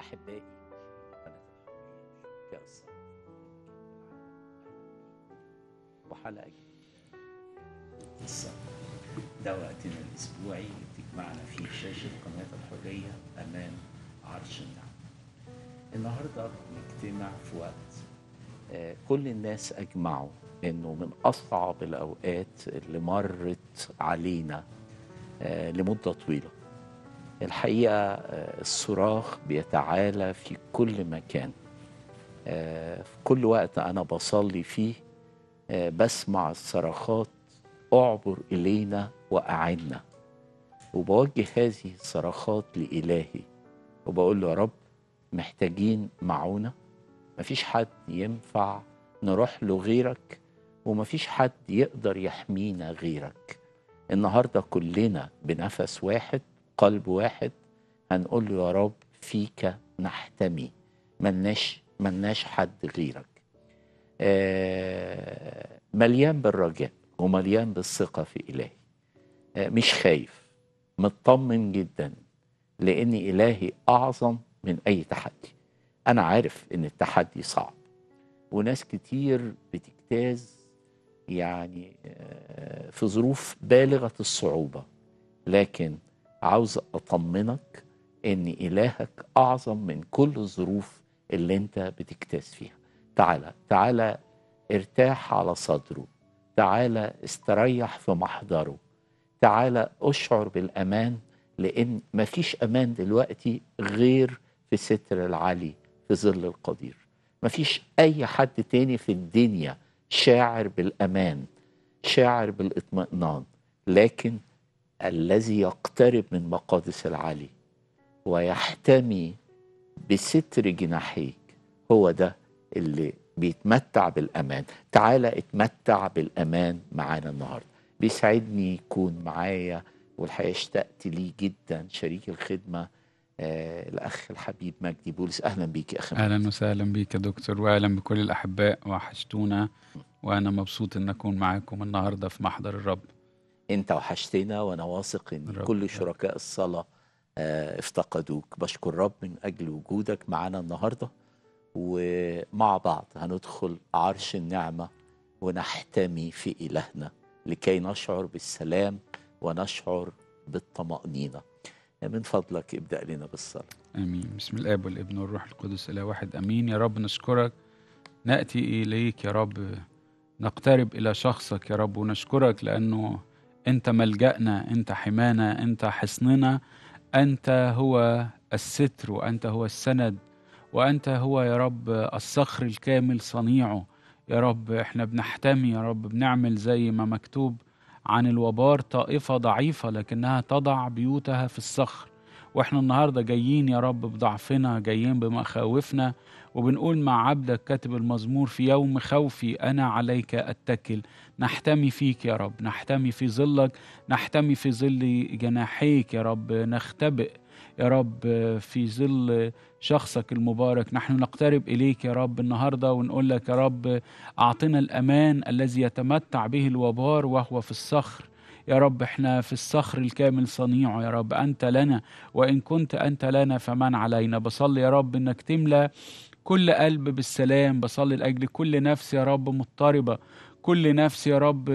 أحبائي قناة الحرية الصلاة وحلقة جديدة الصلاة ده وقتنا الأسبوعي اللي بتجمعنا فيه شاشة قناة الحرية أمام عرش النعم النهاردة بنجتمع في وقت آه، كل الناس أجمعوا إنه من أصعب الأوقات اللي مرت علينا آه، لمدة طويلة الحقيقة آه، الصراخ بيتعالى في كل مكان آه، في كل وقت أنا بصلي فيه آه، بسمع الصرخات أعبر إلينا وأعنا وبوجه هذه الصرخات لإلهي وبقول له يا رب محتاجين معونة مفيش حد ينفع نروح له غيرك ومفيش حد يقدر يحمينا غيرك النهاردة كلنا بنفس واحد قلب واحد هنقول له يا رب فيك نحتمي ملناش ملناش حد غيرك آه، مليان بالرجاء ومليان بالثقة في إلهي آه، مش خايف مطمن جدا لأن إلهي أعظم من أي تحدي أنا عارف إن التحدي صعب وناس كتير بتجتاز يعني آه، في ظروف بالغة الصعوبة لكن عاوز أطمنك إن إلهك أعظم من كل الظروف اللي أنت بتجتاز فيها تعالى تعالى ارتاح على صدره تعالى استريح في محضره تعالى اشعر بالأمان لأن مفيش أمان دلوقتي غير في ستر العلي في ظل القدير مفيش أي حد تاني في الدنيا شاعر بالأمان شاعر بالاطمئنان لكن الذي يقترب من مقادس العلي ويحتمي بستر جناحيك هو ده اللي بيتمتع بالأمان تعالى اتمتع بالأمان معانا النهاردة بيسعدني يكون معايا والحقيقة اشتقت ليه جدا شريك الخدمة آه الأخ الحبيب مجدي بولس أهلا بيك يا أخي مجدي. اهلا وسهلا بيك يا دكتور واهلا بكل الاحباء وحشتونا وانا مبسوط ان اكون معاكم النهارده في محضر الرب انت وحشتنا وانا واثق ان رب كل يبارك. شركاء الصلاة آه، افتقدوك بشكر رب من اجل وجودك معانا النهاردة ومع بعض هندخل عرش النعمة ونحتمي في إلهنا لكي نشعر بالسلام ونشعر بالطمأنينة من فضلك ابدأ لنا بالصلاة امين بسم الاب والابن والروح القدس اله واحد امين يا رب نشكرك ناتي اليك يا رب نقترب الى شخصك يا رب ونشكرك لانه انت ملجانا انت حمانا انت حصننا انت هو الستر وانت هو السند وانت هو يا رب الصخر الكامل صنيعه يا رب احنا بنحتمي يا رب بنعمل زي ما مكتوب عن الوبار طائفه ضعيفه لكنها تضع بيوتها في الصخر واحنا النهارده جايين يا رب بضعفنا جايين بمخاوفنا وبنقول مع عبدك كاتب المزمور في يوم خوفي انا عليك اتكل نحتمي فيك يا رب نحتمي في ظلك نحتمي في ظل جناحيك يا رب نختبئ يا رب في ظل شخصك المبارك نحن نقترب اليك يا رب النهارده ونقول لك يا رب اعطنا الامان الذي يتمتع به الوبار وهو في الصخر يا رب احنا في الصخر الكامل صنيعه يا رب انت لنا وان كنت انت لنا فمن علينا بصلي يا رب انك تملى كل قلب بالسلام بصلي لاجل كل نفس يا رب مضطربه كل نفس يا رب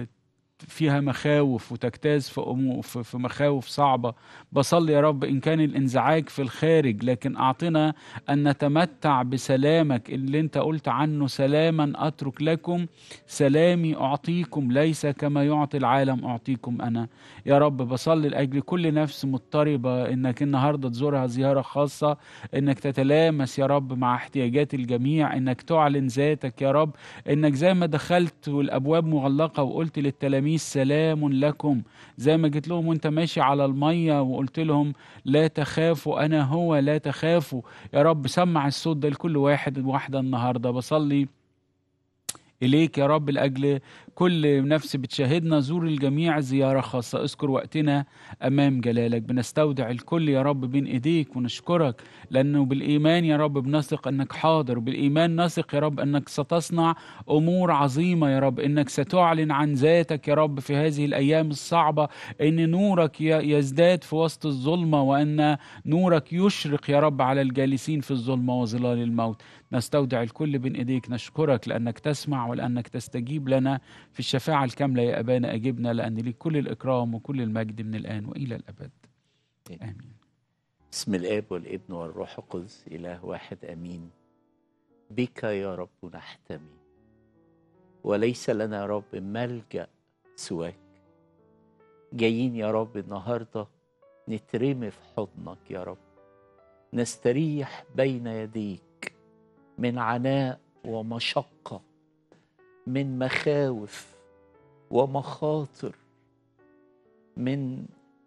فيها مخاوف وتجتاز في أمو في في مخاوف صعبة بصلي يا رب إن كان الانزعاج في الخارج لكن أعطنا أن نتمتع بسلامك اللي أنت قلت عنه سلاما أترك لكم سلامي أعطيكم ليس كما يعطي العالم أعطيكم أنا يا رب بصلي لأجل كل نفس مضطربة إنك النهاردة تزورها زيارة خاصة إنك تتلامس يا رب مع احتياجات الجميع إنك تعلن ذاتك يا رب إنك زي ما دخلت والأبواب مغلقة وقلت للتلاميذ سلام لكم زي ما جيت لهم وانت ماشي على المية وقلت لهم لا تخافوا أنا هو لا تخافوا يا رب سمع الصوت ده لكل واحد واحدة النهاردة بصلي إليك يا رب لأجل كل نفس بتشاهدنا زور الجميع زيارة خاصة اذكر وقتنا أمام جلالك بنستودع الكل يا رب بين إيديك ونشكرك لأنه بالإيمان يا رب بنثق أنك حاضر بالإيمان نثق يا رب أنك ستصنع أمور عظيمة يا رب أنك ستعلن عن ذاتك يا رب في هذه الأيام الصعبة أن نورك ي- يزداد في وسط الظلمة وأن نورك يشرق يا رب على الجالسين في الظلمة وظلال الموت نستودع الكل بين إيديك نشكرك لأنك تسمع ولأنك تستجيب لنا في الشفاعة الكاملة يا أبانا أجبنا لأن ليك كل الإكرام وكل المجد من الآن وإلى الأبد آمين بسم الاب والابن والروح القدس اله واحد امين بك يا رب نحتمي وليس لنا يا رب ملجا سواك جايين يا رب النهارده نترمي في حضنك يا رب نستريح بين يديك من عناء ومشقه من مخاوف ومخاطر من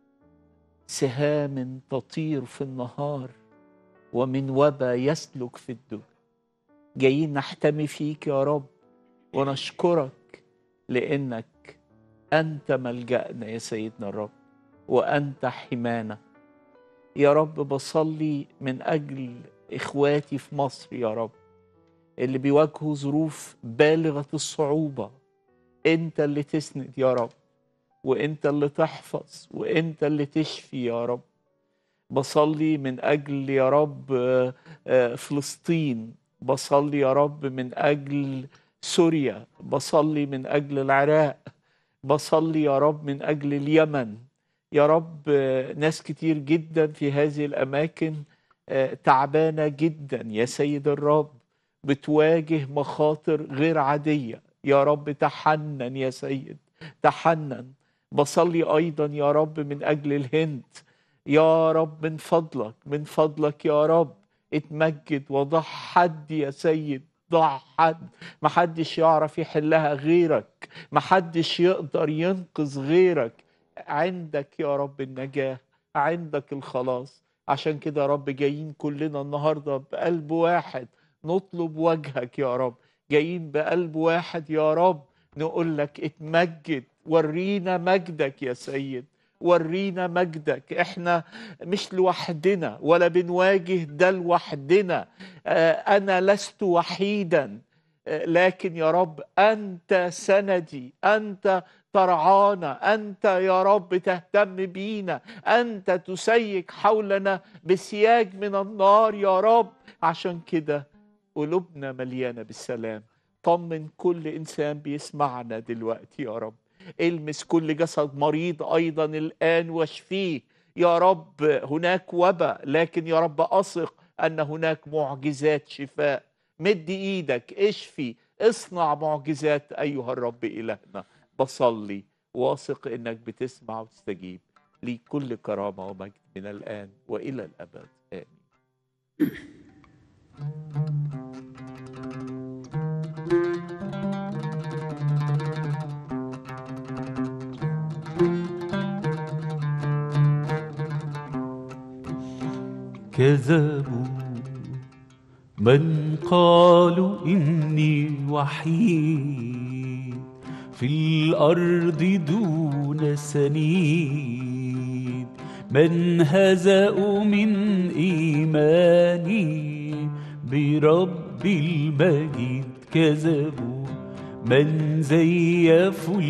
سهام تطير في النهار ومن وبا يسلك في الدنيا جايين نحتمي فيك يا رب ونشكرك لانك انت ملجانا يا سيدنا الرب وانت حمانا يا رب بصلي من اجل اخواتي في مصر يا رب اللي بيواجهوا ظروف بالغه الصعوبه انت اللي تسند يا رب وانت اللي تحفظ وانت اللي تشفي يا رب بصلي من اجل يا رب آه، آه، فلسطين بصلي يا رب من اجل سوريا بصلي من اجل العراق بصلي يا رب من اجل اليمن يا رب آه، ناس كتير جدا في هذه الاماكن آه، تعبانه جدا يا سيد الرب بتواجه مخاطر غير عاديه يا رب تحنن يا سيد تحنن بصلي ايضا يا رب من اجل الهند يا رب من فضلك من فضلك يا رب اتمجد وضع حد يا سيد ضع حد محدش يعرف يحلها غيرك محدش يقدر ينقذ غيرك عندك يا رب النجاة عندك الخلاص عشان كده يا رب جايين كلنا النهاردة بقلب واحد نطلب وجهك يا رب جايين بقلب واحد يا رب نقول لك اتمجد ورينا مجدك يا سيد ورينا مجدك احنا مش لوحدنا ولا بنواجه ده لوحدنا آه، انا لست وحيدا آه، لكن يا رب انت سندي انت ترعانا انت يا رب تهتم بينا انت تسيك حولنا بسياج من النار يا رب عشان كده قلوبنا مليانه بالسلام طمن كل انسان بيسمعنا دلوقتي يا رب المس كل جسد مريض ايضا الان واشفيه يا رب هناك وباء لكن يا رب اثق ان هناك معجزات شفاء مد ايدك اشفي اصنع معجزات ايها الرب الهنا بصلي واثق انك بتسمع وتستجيب ليك كل كرامه ومجد من الان والى الابد امين كذبوا من قالوا إني وحيد في الأرض دون سنيد من هزأوا من إيماني برب المجيد كذبوا من زيفوا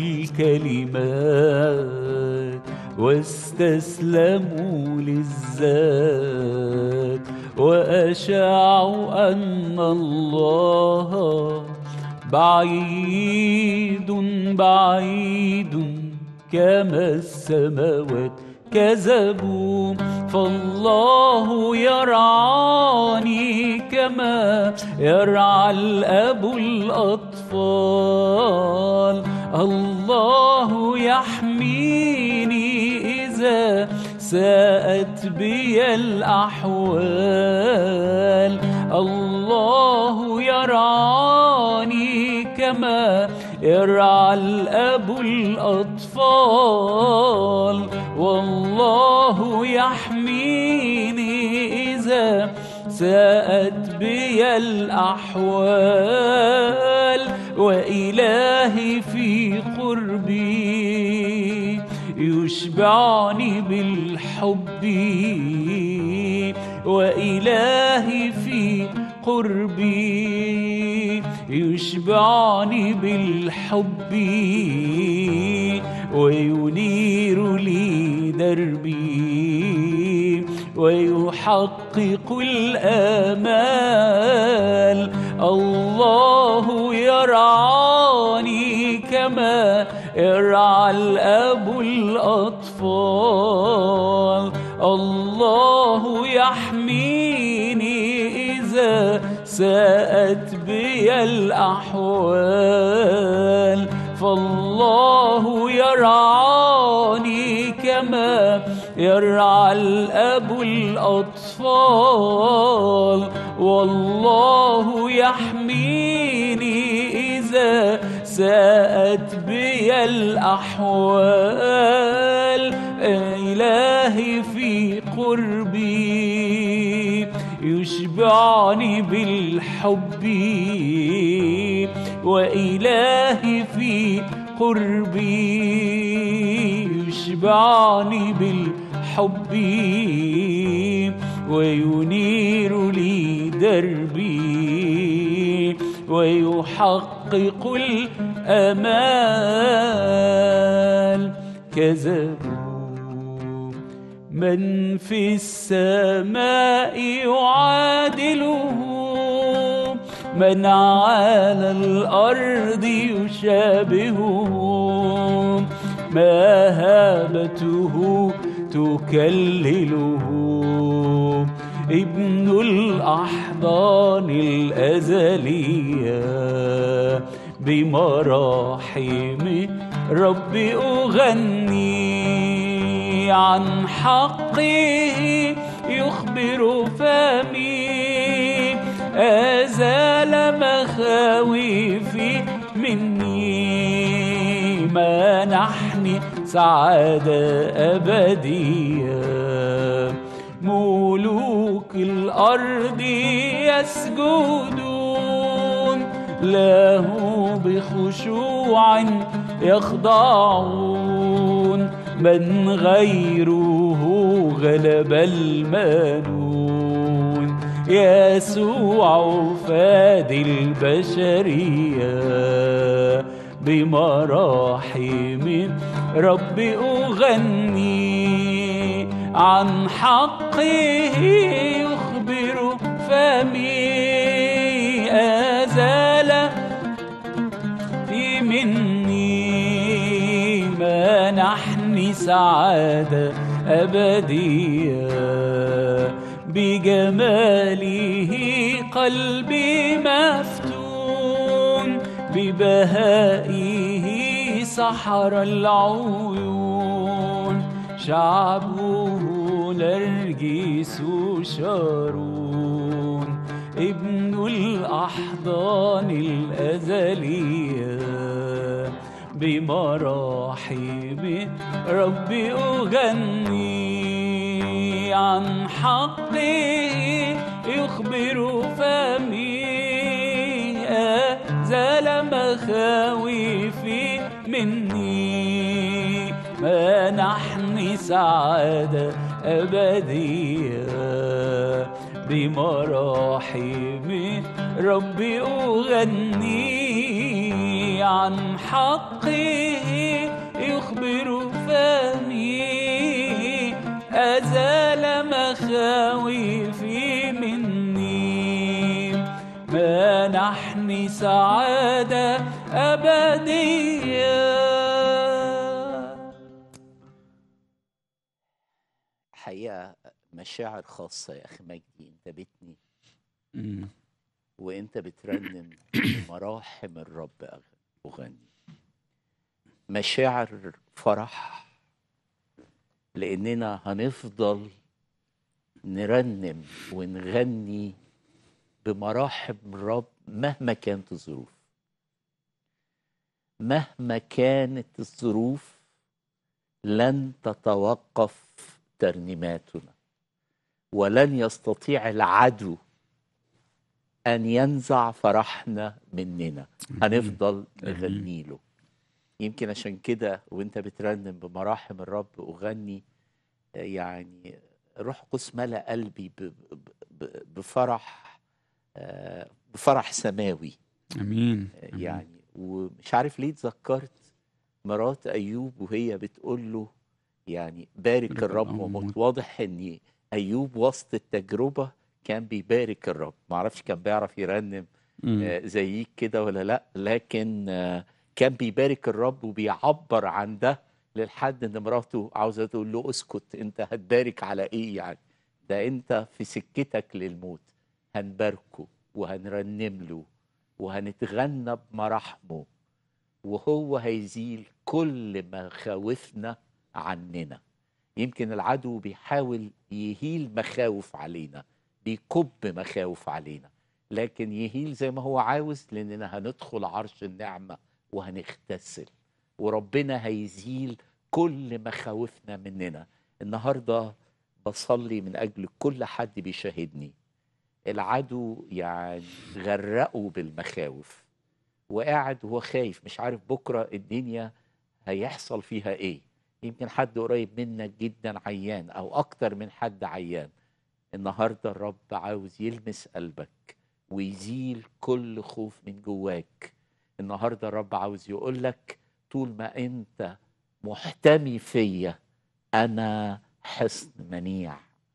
الكلمات واستسلموا للذات وأشاعوا أن الله بعيد بعيد كما السماوات كذبوا فالله يرعاني كما يرعى الأب الأطفال الله يحميني إذا ساءت بي الأحوال الله يرعاني كما يرعى الأب الأطفال والله يحميني إذا ساءت بي الأحوال وإلهي في قربي يشبعني بالحب وإلهي في قربي يشبعني بالحب وينير لي دربي ويحقق الآمال الله يرعاني كما يرعى الأب الأطفال الله يحميني إذا ساءت بي الأحوال فالله يرعاني كما يرعى الأب الأطفال والله يحميني إذا ساءت بي الأحوال إلهي في قربي يشبعني بالحب وإلهي في قربي يشبعني بالحب وينير لي دربي ويحقق الأمال كذبوا من في السماء يعادله من على الأرض يشابهه مهابته تكلله ابن الأحضان الأزلية بمراحم ربي أغني عن حقه يخبر فمي أزال مخاوفي مني منحني سعادة أبدية ملوك الأرض يسجدون له بخشوع يخضعون من غيره غلب المنون يسوع فادي البشرية بمراحم ربي أغني عن حقه يخبر فمي أزال في مني منحني سعادة أبدية بجماله قلبي مفتون ببهائه سحر العيون شعبه نرجس شارون ابن الأحضان الأزلية بمراحم ربي أغني عن حقه يخبر فمي أزال مخاوفي مني منحني سعادة أبدية بمراحم ربي أغني عن حقه يخبر فمي أزال مخاوفي مني منحني سعادة أبدية حقيقة مشاعر خاصة يا أخي مجدي أنت بتني مم. وأنت بترنم مراحم الرب أغ- أغني مشاعر فرح لأننا هنفضل نرنم ونغني بمراحم الرب مهما كانت الظروف مهما كانت الظروف لن تتوقف ترنيماتنا ولن يستطيع العدو ان ينزع فرحنا مننا هنفضل آمين. نغني له يمكن عشان كده وانت بترنم بمراحم الرب اغني آه، يعني روح قدس ملا قلبي ب- ب- ب- بفرح آه، بفرح سماوي امين آه، آمين. يعني ومش عارف ليه اتذكرت مرات ايوب وهي بتقول له يعني بارك بارك الرب الأمم. وموت واضح ان ايوب وسط التجربه كان بيبارك الرب معرفش كان بيعرف يرنم مم. آه، زيك كده ولا لا لكن آه، كان بيبارك الرب وبيعبر عن ده للحد ان مراته عاوزه تقول له اسكت انت هتبارك على ايه يعني ده انت في سكتك للموت هنباركه وهنرنم له وهنتغنى بمراحمه وهو هيزيل كل مخاوفنا عننا يمكن العدو بيحاول يهيل مخاوف علينا بيكب مخاوف علينا لكن يهيل زي ما هو عاوز لاننا هندخل عرش النعمه وهنغتسل وربنا هيزيل كل مخاوفنا مننا النهارده بصلي من اجل كل حد بيشاهدني العدو يعني غرقه بالمخاوف وقاعد وهو خايف مش عارف بكره الدنيا هيحصل فيها ايه يمكن حد قريب منك جدا عيان او اكتر من حد عيان النهارده الرب عاوز يلمس قلبك ويزيل كل خوف من جواك النهارده الرب عاوز يقول لك طول ما انت محتمي فيا انا حصن منيع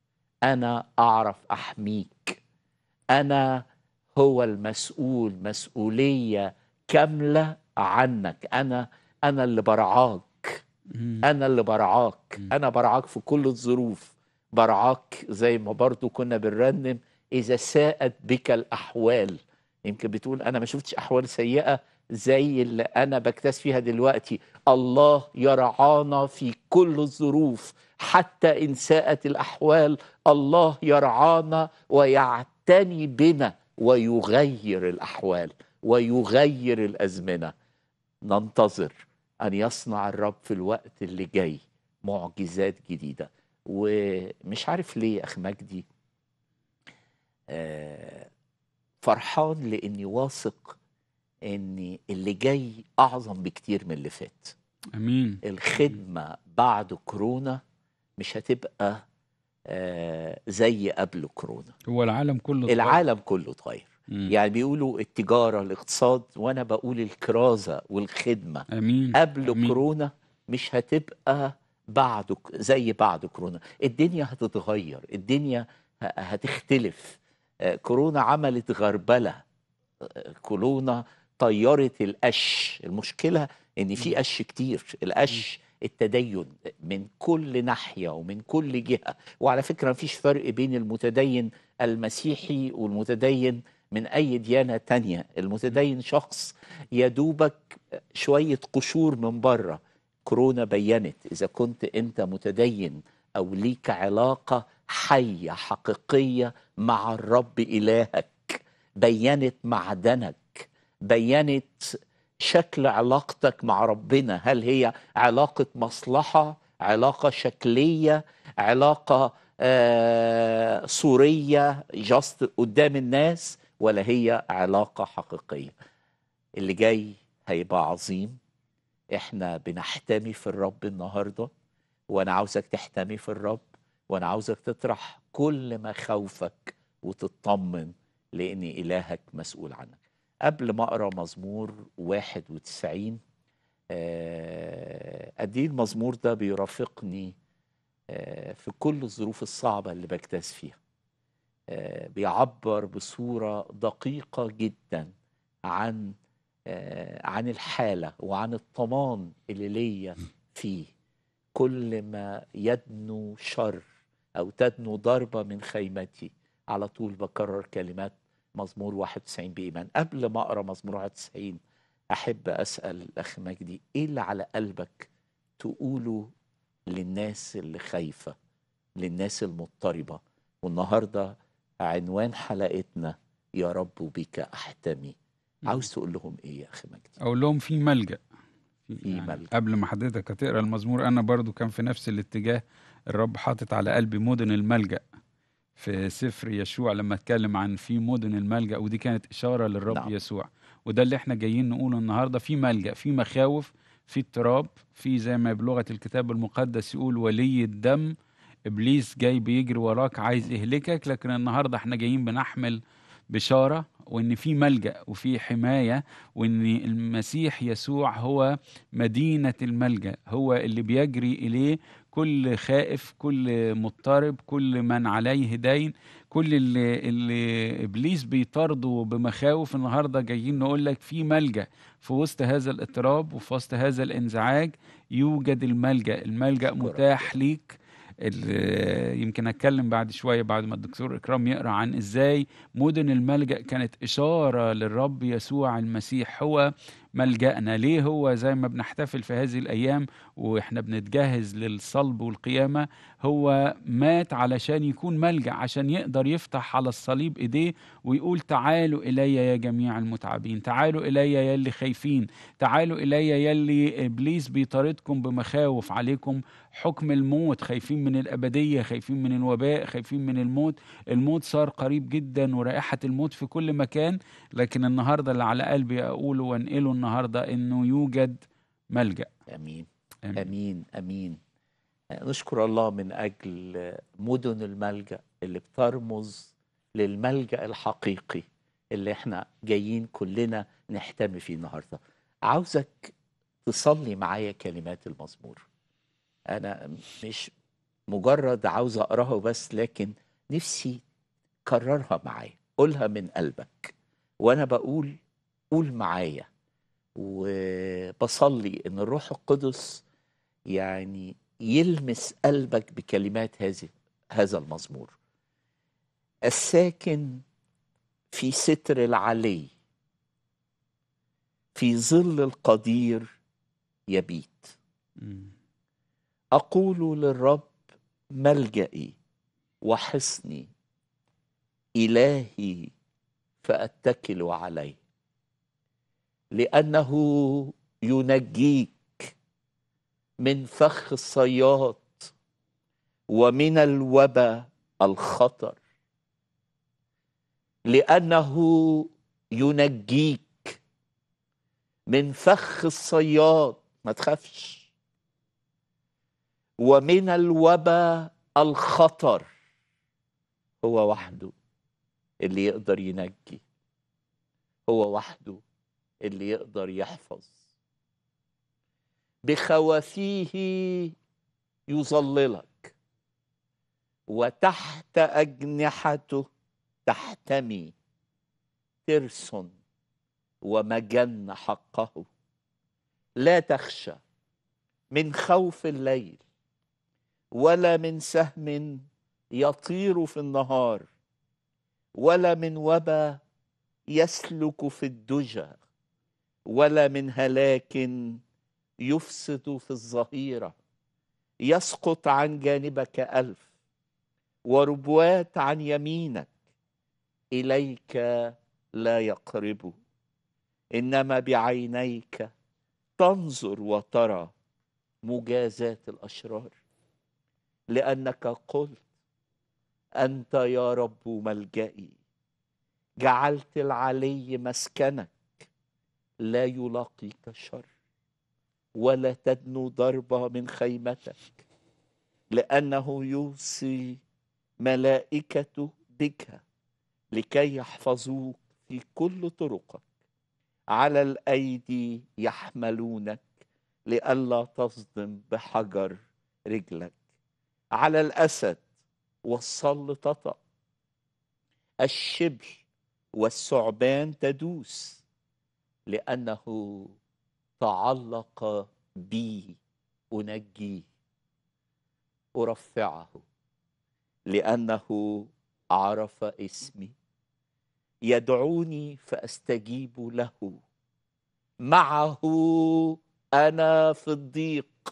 انا اعرف احميك انا هو المسؤول مسؤوليه كامله عنك انا انا اللي برعاك مم. انا اللي برعاك مم. انا برعاك في كل الظروف برعاك زي ما برضو كنا بنرنم اذا ساءت بك الاحوال يمكن بتقول انا ما شفتش احوال سيئه زي اللي انا بكتاز فيها دلوقتي الله يرعانا في كل الظروف حتى ان ساءت الاحوال الله يرعانا ويعتني بنا ويغير الاحوال ويغير الازمنه ننتظر ان يصنع الرب في الوقت اللي جاي معجزات جديده ومش عارف ليه يا اخ مجدي آه، فرحان لاني واثق ان اللي جاي اعظم بكتير من اللي فات امين الخدمه بعد كورونا مش هتبقى آه، زي قبل كورونا هو العالم كله اتغير. العالم كله اتغير مم. يعني بيقولوا التجاره الاقتصاد وانا بقول الكرازه والخدمه امين قبل أمين. كورونا مش هتبقى بعد زي بعد كورونا الدنيا هتتغير الدنيا ه- هتختلف آه، كورونا عملت غربلة آه، كورونا طيرت القش المشكلة ان في قش كتير القش التدين من كل ناحية ومن كل جهة وعلى فكرة مفيش فرق بين المتدين المسيحي والمتدين من أي ديانة تانية المتدين شخص يدوبك شوية قشور من بره كورونا بينت إذا كنت أنت متدين أو ليك علاقة حية حقيقية مع الرب إلهك بينت معدنك بينت شكل علاقتك مع ربنا هل هي علاقة مصلحة علاقة شكلية علاقة آه صورية جاست قدام الناس ولا هي علاقة حقيقية اللي جاي هيبقى عظيم احنا بنحتمي في الرب النهاردة وانا عاوزك تحتمي في الرب وانا عاوزك تطرح كل مخاوفك وتطمن لان الهك مسؤول عنك قبل ما اقرا مزمور 91 آه، قد ايه المزمور ده بيرافقني آه، في كل الظروف الصعبه اللي بجتاز فيها آه، بيعبر بصوره دقيقه جدا عن آه، عن الحاله وعن الطمان اللي ليا فيه كل ما يدنو شر او تدنو ضربه من خيمتي على طول بكرر كلمات مزمور 91 بإيمان قبل ما أقرأ مزمور 91 أحب أسأل الأخ مجدي إيه اللي على قلبك تقوله للناس اللي خايفة للناس المضطربة والنهاردة عنوان حلقتنا يا رب بك أحتمي عاوز تقول لهم إيه يا أخي مجدي اقول لهم في ملجا في ملجأ. قبل ما حضرتك هتقرا المزمور انا برضو كان في نفس الاتجاه الرب حاطط على قلبي مدن الملجا في سفر يشوع لما اتكلم عن في مدن الملجأ ودي كانت إشارة للرب نعم. نعم. يسوع وده اللي احنا جايين نقوله النهاردة في ملجأ في مخاوف في اضطراب في زي ما بلغة الكتاب المقدس يقول ولي الدم إبليس جاي بيجري وراك عايز يهلكك لكن النهاردة احنا جايين بنحمل بشارة وإن في ملجأ وفي حماية وإن المسيح يسوع هو مدينة الملجأ هو اللي بيجري إليه كل خائف كل مضطرب كل من عليه دين كل اللي, اللي ابليس بيطارده بمخاوف النهارده جايين نقول لك في ملجا في وسط هذا الاضطراب وفي وسط هذا الانزعاج يوجد الملجا الملجا أشكرك. متاح ليك ال- يمكن اتكلم بعد شويه بعد ما الدكتور اكرام يقرا عن ازاي مدن الملجا كانت اشاره للرب يسوع المسيح هو ملجأنا ليه هو زي ما بنحتفل في هذه الايام واحنا بنتجهز للصلب والقيامه هو مات علشان يكون ملجأ عشان يقدر يفتح على الصليب ايديه ويقول تعالوا الي يا جميع المتعبين تعالوا الي يا اللي خايفين تعالوا الي يا اللي ابليس بيطاردكم بمخاوف عليكم حكم الموت خايفين من الابديه خايفين من الوباء خايفين من الموت الموت صار قريب جدا ورائحه الموت في كل مكان لكن النهارده اللي على قلبي اقوله وانقله النهارده انه يوجد ملجأ امين آمين. امين امين نشكر الله من اجل مدن الملجا اللي بترمز للملجا الحقيقي اللي احنا جايين كلنا نحتمي فيه النهارده عاوزك تصلي معايا كلمات المزمور انا مش مجرد عاوز اقراها بس لكن نفسي كررها معايا قولها من قلبك وانا بقول قول معايا وبصلي ان الروح القدس يعني يلمس قلبك بكلمات هذه هذا المزمور الساكن في ستر العلي في ظل القدير يبيت مم. اقول للرب ملجئي وحصني الهي فاتكل عليه لانه ينجيك من فخ الصياد ومن الوبا الخطر لانه ينجيك من فخ الصياد ما تخافش ومن الوبا الخطر هو وحده اللي يقدر ينجي هو وحده اللي يقدر يحفظ بخوافيه يظللك وتحت أجنحته تحتمي ترس ومجن حقه لا تخشى من خوف الليل ولا من سهم يطير في النهار ولا من وبا يسلك في الدجى ولا من هلاك يفسد في الظهيره يسقط عن جانبك الف وربوات عن يمينك اليك لا يقرب انما بعينيك تنظر وترى مجازات الاشرار لانك قلت انت يا رب ملجئي جعلت العلي مسكنك لا يلاقيك شر ولا تدنو ضربه من خيمتك لانه يوصي ملائكته بك لكي يحفظوك في كل طرقك على الايدي يحملونك لئلا تصدم بحجر رجلك على الاسد والصل تطأ الشبل والثعبان تدوس لأنه تعلق بي أنجيه أرفعه لأنه عرف اسمي يدعوني فأستجيب له معه أنا في الضيق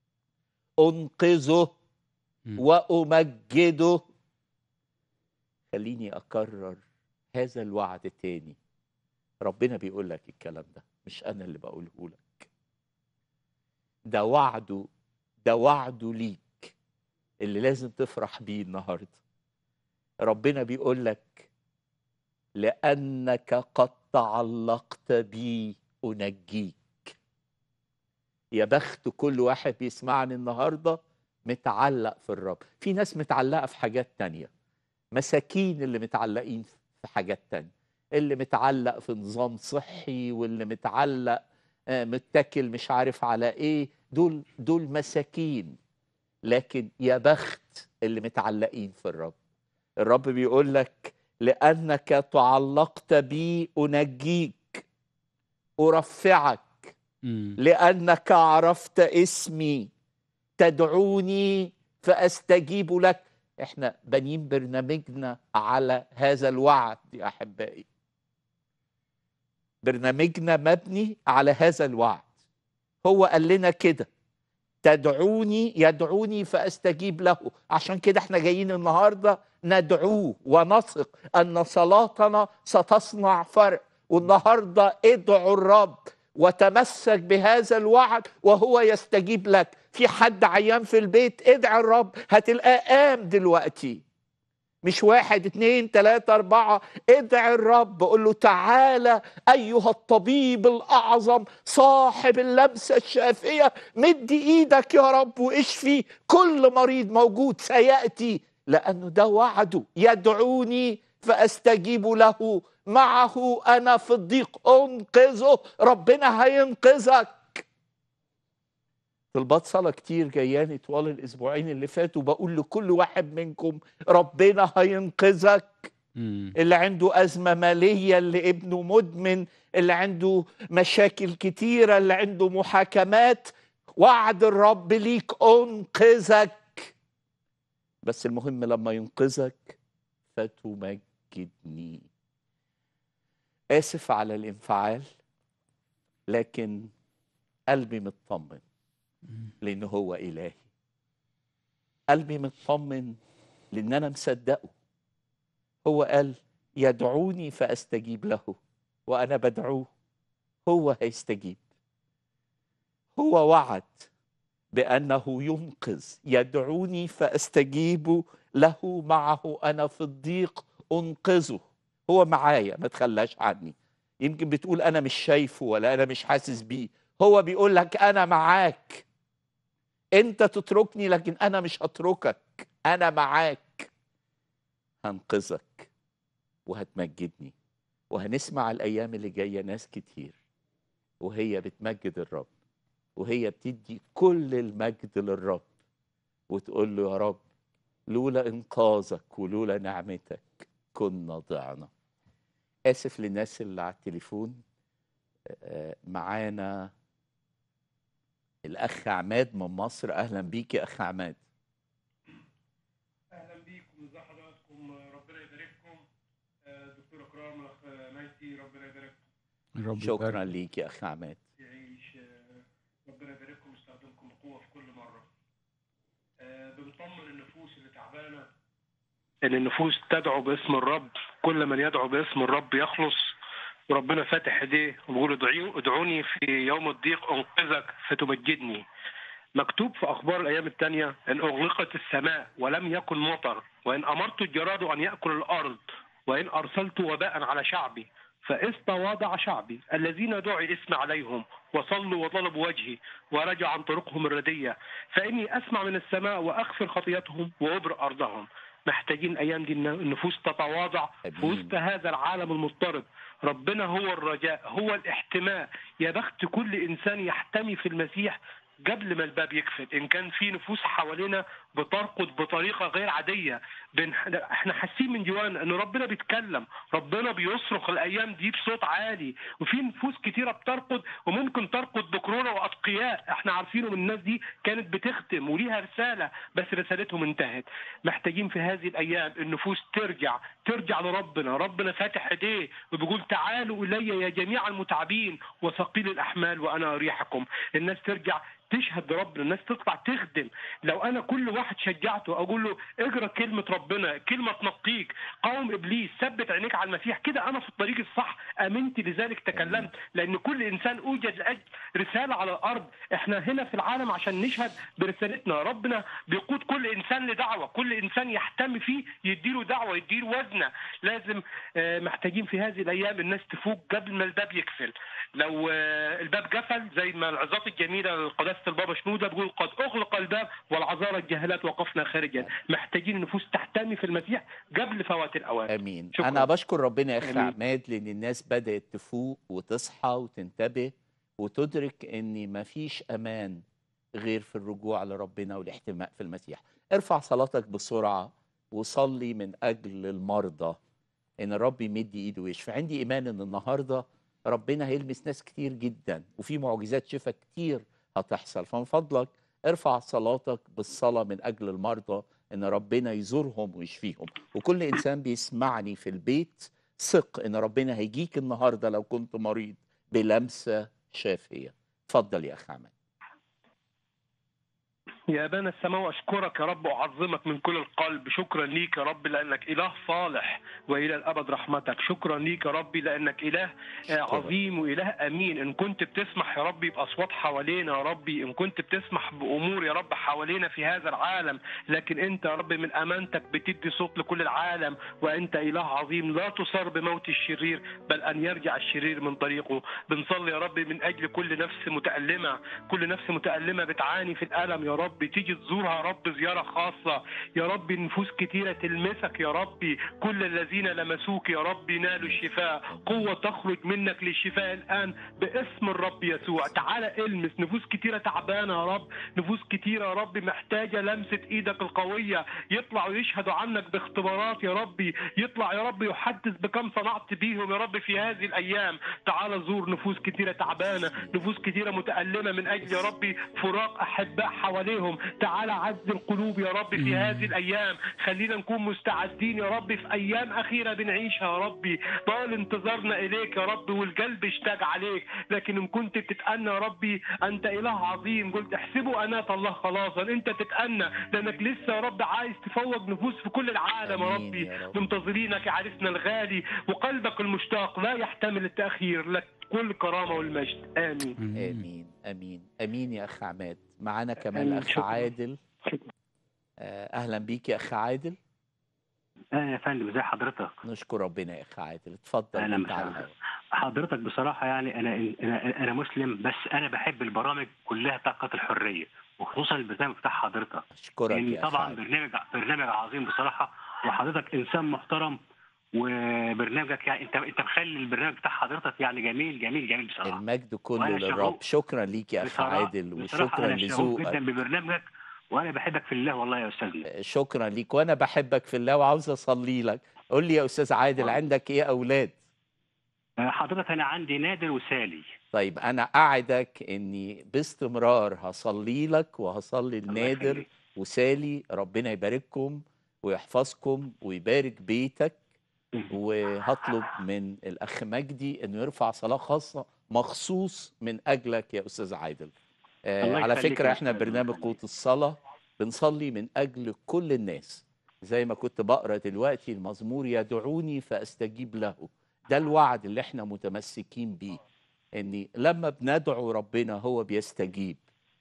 أنقذه مم. وأمجده خليني أكرر هذا الوعد تاني ربنا بيقول لك الكلام ده مش أنا اللي بقوله لك ده وعده ده وعده ليك اللي لازم تفرح بيه النهارده ربنا بيقول لك لأنك قد تعلقت بي أنجيك يا بخت كل واحد بيسمعني النهاردة متعلق في الرب في ناس متعلقة في حاجات تانية مساكين اللي متعلقين في حاجات تانية اللي متعلق في نظام صحي واللي متعلق آه، متكل مش عارف على ايه دول دول مساكين لكن يا بخت اللي متعلقين في الرب الرب بيقول لك لأنك تعلقت بي أنجيك أرفعك مم. لأنك عرفت اسمي تدعوني فأستجيب لك احنا بنين برنامجنا على هذا الوعد يا أحبائي برنامجنا مبني على هذا الوعد هو قال لنا كده تدعوني يدعوني فاستجيب له عشان كده احنا جايين النهارده ندعوه ونثق ان صلاتنا ستصنع فرق والنهارده ادعوا الرب وتمسك بهذا الوعد وهو يستجيب لك في حد عيان في البيت ادعي الرب هتلقاه قام دلوقتي مش واحد اتنين تلاتة أربعة ادعي الرب قول له تعالى أيها الطبيب الأعظم صاحب اللمسة الشافية مد إيدك يا رب واشفي كل مريض موجود سيأتي لأنه ده وعده يدعوني فأستجيب له معه أنا في الضيق أنقذه ربنا هينقذك طلبات صلاة كتير جاياني طوال الأسبوعين اللي فاتوا بقول لكل واحد منكم ربنا هينقذك مم. اللي عنده أزمة مالية اللي ابنه مدمن اللي عنده مشاكل كتيرة اللي عنده محاكمات وعد الرب ليك أنقذك بس المهم لما ينقذك فتمجدني آسف على الانفعال لكن قلبي مطمن لأنه هو إلهي قلبي مطمن لأن أنا مصدقه هو قال يدعوني فاستجيب له وانا بدعوه هو هيستجيب هو وعد بانه ينقذ يدعوني فاستجيب له معه انا في الضيق انقذه هو معايا ما تخلاش عني يمكن بتقول انا مش شايفه ولا انا مش حاسس بيه هو بيقول لك انا معاك انت تتركني لكن انا مش هتركك انا معاك هنقذك وهتمجدني وهنسمع الايام اللي جايه ناس كتير وهي بتمجد الرب وهي بتدي كل المجد للرب وتقول له يا رب لولا انقاذك ولولا نعمتك كنا ضعنا اسف للناس اللي على التليفون آه، معانا الاخ عماد من مصر اهلا بيك يا اخ عماد اهلا بيكم ازي حضراتكم ربنا يبارككم آه، دكتور اكرام الاخ مايتي ربنا يبارككم الرب شكرا يبارك. ليك يا اخ عماد يعيش آه، ربنا يبارككم ويستخدمكم بقوه في كل مره آه، بنطمن النفوس اللي تعبانه ان النفوس تدعو باسم الرب كل من يدعو باسم الرب يخلص وربنا فاتح ايديه وبيقول ادعي- ادعوني في يوم الضيق انقذك فتمجدني مكتوب في اخبار الايام الثانيه ان اغلقت السماء ولم يكن مطر وان امرت الجراد ان ياكل الارض وان ارسلت وباء على شعبي فاستواضع شعبي الذين دعي اسم عليهم وصلوا وطلبوا وجهي ورجعوا عن طرقهم الرديه فاني اسمع من السماء واغفر خطيتهم وابرئ ارضهم محتاجين الايام دي إن النفوس تتواضع في آمين. وسط هذا العالم المضطرب ربنا هو الرجاء هو الاحتماء يا بخت كل انسان يحتمي في المسيح قبل ما الباب يقفل ان كان في نفوس حوالينا بترقد بطريقه غير عاديه بن... احنا حاسين من جوانا ان ربنا بيتكلم ربنا بيصرخ الايام دي بصوت عالي وفي نفوس كتيره بترقد وممكن ترقد بكورونا واتقياء احنا عارفينه من الناس دي كانت بتختم وليها رساله بس رسالتهم انتهت محتاجين في هذه الايام النفوس ترجع ترجع لربنا ربنا فاتح ايديه وبيقول تعالوا الي يا جميع المتعبين وثقيل الاحمال وانا اريحكم الناس ترجع تشهد لربنا الناس تطلع تخدم لو انا كل واحد واحد شجعته اقول له اقرا كلمه ربنا كلمه تنقيك قاوم ابليس ثبت عينيك على المسيح كده انا في الطريق الصح امنت لذلك تكلمت لان كل انسان اوجد لاجل رساله على الارض احنا هنا في العالم عشان نشهد برسالتنا ربنا بيقود كل انسان لدعوه كل انسان يحتمي فيه يديله دعوه يديله وزنه لازم آه، محتاجين في هذه الايام الناس تفوق قبل ما الباب يقفل لو آه، الباب قفل زي ما العظات الجميله قداسه البابا شنوده بيقول قد اغلق الباب والعذارى الجاهلات وقفنا خارجا محتاجين النفوس تحتمي في المسيح قبل فوات الاوان امين شكراً. انا بشكر ربنا يا اخي آمين. عماد لان الناس بدات تفوق وتصحى وتنتبه وتدرك ان مفيش امان غير في الرجوع لربنا والاحتماء في المسيح ارفع صلاتك بسرعه وصلي من اجل المرضى ان الرب يمد ايده ويشفي عندي ايمان ان النهارده ربنا هيلمس ناس كتير جدا وفي معجزات شفاء كتير هتحصل فمن فضلك ارفع صلاتك بالصلاه من اجل المرضى ان ربنا يزورهم ويشفيهم وكل انسان بيسمعني في البيت ثق ان ربنا هيجيك النهارده لو كنت مريض بلمسه شافيه اتفضل يا اخ عماد يا ابانا السماء اشكرك يا رب واعظمك من كل القلب شكرا ليك يا رب لانك اله صالح والى الابد رحمتك شكرا ليك يا ربي لانك اله آه، أشكرك. عظيم واله امين ان كنت بتسمح يا ربي باصوات حوالينا يا ربي ان كنت بتسمح بامور يا رب حوالينا في هذا العالم لكن انت يا رب من امانتك بتدي صوت لكل العالم وانت اله عظيم لا تصار بموت الشرير بل ان يرجع الشرير من طريقه بنصلي يا رب من اجل كل نفس متالمه كل نفس متألمة بتعاني في الألم يا رب تيجي تزورها يا رب زيارة خاصة يا رب نفوس كتيرة تلمسك يا ربي كل الذين لمسوك يا رب نالوا الشفاء قوة تخرج منك للشفاء الآن باسم الرب يسوع تعالى المس نفوس كتيرة تعبانة يا رب نفوس كتيرة يا رب محتاجة لمسة إيدك القوية يطلعوا يشهدوا عنك باختبارات يا ربي يطلع يا رب يحدث بكم صنعت بيهم يا رب في هذه الأيام تعالى زور نفوس كتيرة تعبانة نفوس كتيرة متألمة من أجل يا ربي فراق أحباء حواليهم تعالى عز القلوب يا رب في هذه الأيام خلينا نكون مستعدين يا رب في أيام أخيرة بنعيشها يا ربي طال انتظارنا إليك يا رب والقلب اشتاق عليك لكن إن كنت بتتأنى يا ربي أنت إله عظيم قلت احسبوا أنات الله خلاصا أنت تتأنى لأنك لسه يا رب عايز تفوق نفوس في كل العالم يا آمين ربي يا رب. منتظرينك يا عريسنا الغالي وقلبك المشتاق لا يحتمل التأخير لك كل كرامة والمجد آمين امين امين امين يا اخ عماد معانا كمان آمين. اخ شكراً. عادل آه، اهلا بيك يا اخ عادل اه يا فندم ازي حضرتك نشكر ربنا يا اخ عادل اتفضل أهلاً انت على وسهلاً. الهواء حضرتك بصراحه يعني انا انا انا مسلم بس انا بحب البرامج كلها طاقه الحريه وخصوصا البرنامج بتاع حضرتك اشكرك لان يا اخ طبعا عادل برنامج برنامج عظيم بصراحه وحضرتك انسان محترم وبرنامجك يعني انت انت مخلي البرنامج بتاع حضرتك يعني جميل جميل جميل بصراحه المجد كله وأنا للرب شغوف. شكرا ليك يا اخ بصراحة- عادل بصراحه وشكرا انا شغوف جدا لذوقك ببرنامجك وانا بحبك في الله والله يا استاذنا شكرا ليك وانا بحبك في الله وعاوز اصلي لك قول لي يا استاذ عادل عندك ايه اولاد آه، حضرتك انا عندي نادر وسالي طيب انا اعدك اني باستمرار هصلي لك وهصلي الله لنادر يخليك. وسالي ربنا يبارككم ويحفظكم ويبارك بيتك وهطلب من الاخ مجدي انه يرفع صلاه خاصه مخصوص من اجلك يا استاذ عادل آه الله على يخليك فكره يا احنا أستاذ، الله برنامج يخليك. قوت الصلاه بنصلي من اجل كل الناس زي ما كنت بقرا دلوقتي المزمور يدعوني فاستجيب له ده الوعد اللي احنا متمسكين بيه ان لما بندعو ربنا هو بيستجيب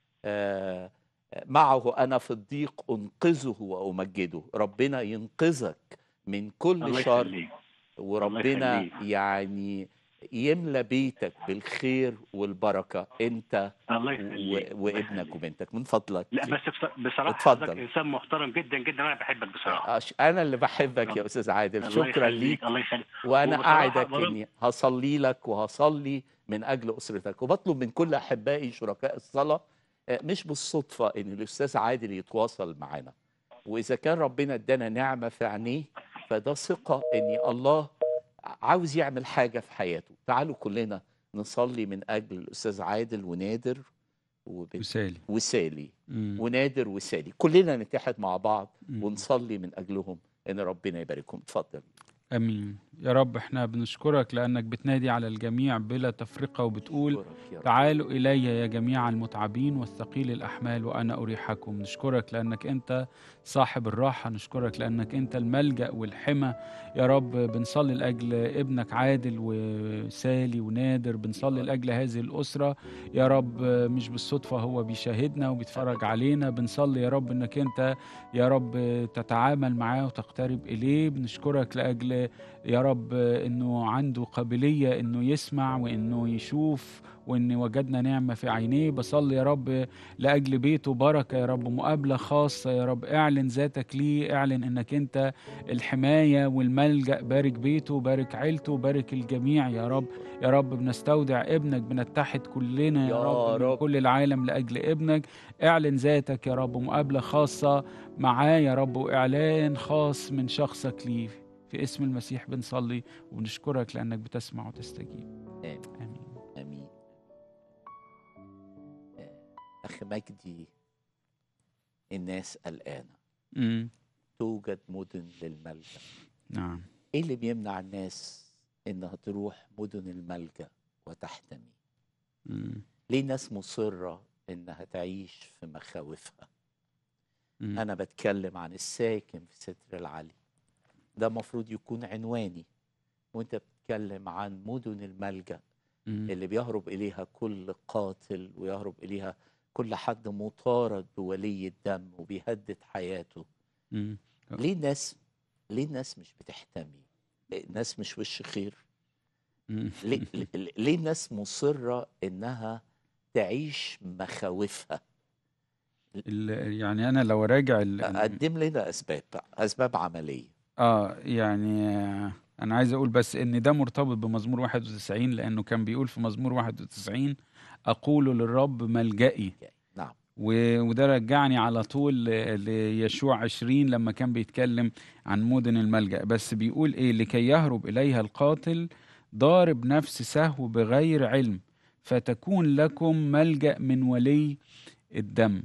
آه معه انا في الضيق انقذه وامجده ربنا ينقذك من كل الله شر يخليك وربنا يخليك. يعني يملى بيتك بالخير والبركه انت الله و- يخليك الله وابنك يخليك. وبنتك من فضلك لا بس بص- بصراحه اتفضل. حضرتك انسان محترم جدا جدا وانا بحبك بصراحه أش- انا اللي بحبك يا استاذ عادل الله شكرا يخليك، ليك الله يخليك وانا وبصراحة اعدك برضه- اني هصلي لك وهصلي من اجل اسرتك وبطلب من كل احبائي شركاء الصلاه آه، مش بالصدفه ان الاستاذ عادل يتواصل معانا واذا كان ربنا ادانا نعمه في عينيه فده ثقه ان الله عاوز يعمل حاجه في حياته تعالوا كلنا نصلي من اجل الاستاذ عادل ونادر وبنت وسالي وسالي مم. ونادر وسالي كلنا نتحد مع بعض مم. ونصلي من اجلهم ان ربنا يباركهم اتفضل امين يا رب احنا بنشكرك لأنك بتنادي على الجميع بلا تفرقة وبتقول أشكرك يا رب. تعالوا إلي يا جميع المتعبين والثقيل الأحمال وأنا أريحكم نشكرك لأنك أنت صاحب الراحة نشكرك لأنك أنت الملجأ والحمى يا رب بنصلي لأجل ابنك عادل وسالي ونادر بنصلي لأجل هذه الأسرة يا رب مش بالصدفة هو بيشاهدنا وبيتفرج علينا بنصلي يا رب أنك أنت يا رب تتعامل معاه وتقترب إليه بنشكرك لأجل يا رب أنه عنده قابلية أنه يسمع وأنه يشوف وان وجدنا نعمه في عينيه بصلي يا رب لاجل بيته بركه يا رب مقابله خاصه يا رب اعلن ذاتك ليه اعلن انك انت الحمايه والملجا بارك بيته بارك عيلته بارك الجميع يا رب يا رب بنستودع ابنك بنتحد كلنا يا, يا رب, من رب. كل العالم لاجل ابنك اعلن ذاتك يا رب مقابله خاصه معاه يا رب واعلان خاص من شخصك ليه في اسم المسيح بنصلي وبنشكرك لانك بتسمع وتستجيب آمين. امين امين آه، اخ مجدي الناس قلقانه امم توجد مدن للملجا نعم ايه اللي بيمنع الناس انها تروح مدن الملجا وتحتمي مم. ليه ناس مصره انها تعيش في مخاوفها مم. انا بتكلم عن الساكن في ستر العلي ده المفروض يكون عنواني وانت بتتكلم عن مدن الملجا مم. اللي بيهرب إليها كل قاتل ويهرب إليها كل حد مطارد بولي الدم وبيهدد حياته مم. ليه الناس ليه الناس مش بتحتمي الناس مش وش خير مم. ليه, ليه- ليه الناس مصرة إنها تعيش مخاوفها ال- يعني انا لو راجع ال- ال- قدم لنا أسباب أسباب عملية اه يعني آه، انا عايز اقول بس ان ده مرتبط بمزمور 91 لانه كان بيقول في مزمور 91 اقول للرب ملجئي نعم و- وده رجعني على طول ل- ليشوع 20 لما كان بيتكلم عن مدن الملجأ بس بيقول ايه لكي يهرب اليها القاتل ضارب نفس سهو بغير علم فتكون لكم ملجأ من ولي الدم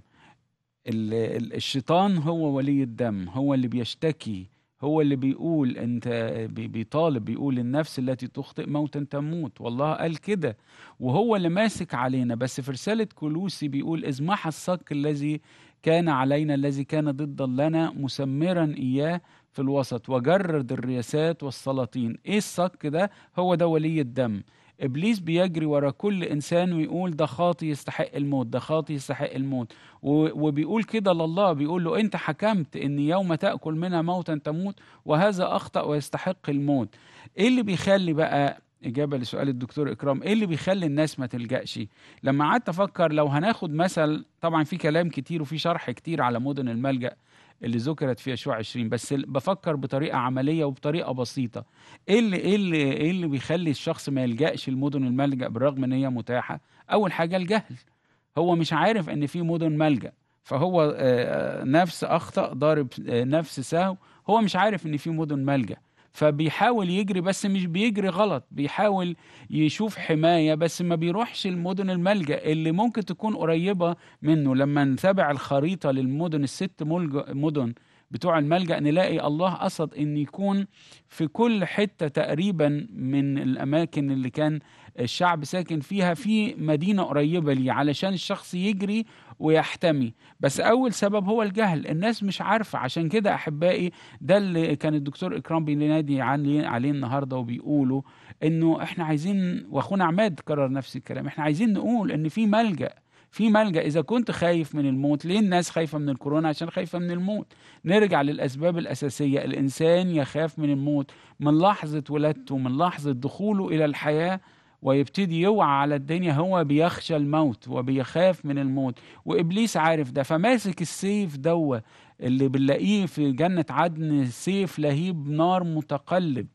ال- ال- الشيطان هو ولي الدم هو اللي بيشتكي هو اللي بيقول انت بي- بيطالب بيقول النفس التي تخطئ موتا تموت والله قال كده وهو اللي ماسك علينا بس في رسالة كلوسي بيقول إذ محى الصك الذي كان علينا الذي كان ضدا لنا مسمرا إياه في الوسط وجرد الرياسات والسلاطين إيه الصك ده هو ده ولي الدم إبليس بيجري ورا كل إنسان ويقول ده خاطي يستحق الموت ده خاطي يستحق الموت و- وبيقول كده لله بيقول له أنت حكمت إن يوم تأكل منها موتا تموت وهذا أخطأ ويستحق الموت إيه اللي بيخلي بقى إجابة لسؤال الدكتور إكرام إيه اللي بيخلي الناس ما تلجأش لما قعدت أفكر لو هناخد مثل طبعا في كلام كتير وفي شرح كتير على مدن الملجأ اللي ذكرت في يشوع 20 بس ال- بفكر بطريقة عملية وبطريقة بسيطة إيه اللي إيه اللي إيه اللي بيخلي الشخص ما يلجأش لمدن الملجأ بالرغم إن هي متاحة أول حاجة الجهل هو مش عارف إن في مدن ملجأ فهو آه، نفس أخطأ ضارب آه، نفس سهو هو مش عارف إن في مدن ملجأ فبيحاول يجري بس مش بيجري غلط بيحاول يشوف حماية بس ما بيروحش المدن الملجأ اللي ممكن تكون قريبة منه لما نتابع الخريطة للمدن الست ملجأ مدن بتوع الملجأ نلاقي الله قصد ان يكون في كل حتة تقريبا من الاماكن اللي كان الشعب ساكن فيها في مدينة قريبة ليه علشان الشخص يجري ويحتمي بس اول سبب هو الجهل الناس مش عارفة عشان كده احبائي ده اللي كان الدكتور اكرام بينادي عليه عليه النهارده وبيقولوا انه احنا عايزين واخونا عماد كرر نفس الكلام احنا عايزين نقول ان في ملجأ في ملجأ إذا كنت خايف من الموت ليه الناس خايفة من الكورونا عشان خايفة من الموت نرجع للأسباب الأساسية الإنسان يخاف من الموت من لحظة ولادته من لحظة دخوله إلى الحياة ويبتدي يوعى على الدنيا هو بيخشى الموت وبيخاف من الموت وإبليس عارف ده فماسك السيف دوا اللي بنلاقيه في جنة عدن سيف لهيب نار متقلب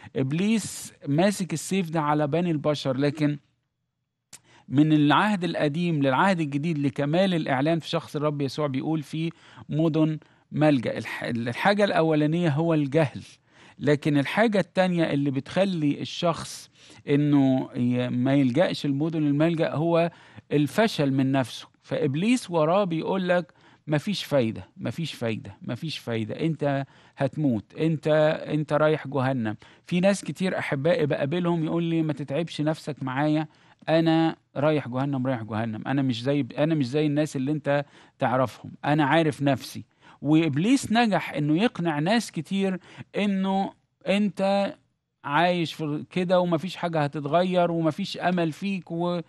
إبليس ماسك السيف ده على بني البشر لكن من العهد القديم للعهد الجديد لكمال الإعلان في شخص الرب يسوع بيقول في مدن ملجأ الح- الحاجة الأولانية هو الجهل لكن الحاجة التانية اللي بتخلي الشخص انه ي- ما يلجأش المدن الملجأ هو الفشل من نفسه فإبليس وراه بيقول لك مفيش فايده مفيش فايده مفيش فايده انت هتموت انت انت رايح جهنم في ناس كتير احبائي بقابلهم يقول لي ما تتعبش نفسك معايا انا رايح جهنم رايح جهنم انا مش زي انا مش زي الناس اللي انت تعرفهم انا عارف نفسي وابليس نجح انه يقنع ناس كتير انه انت عايش في كده ومفيش حاجه هتتغير ومفيش امل فيك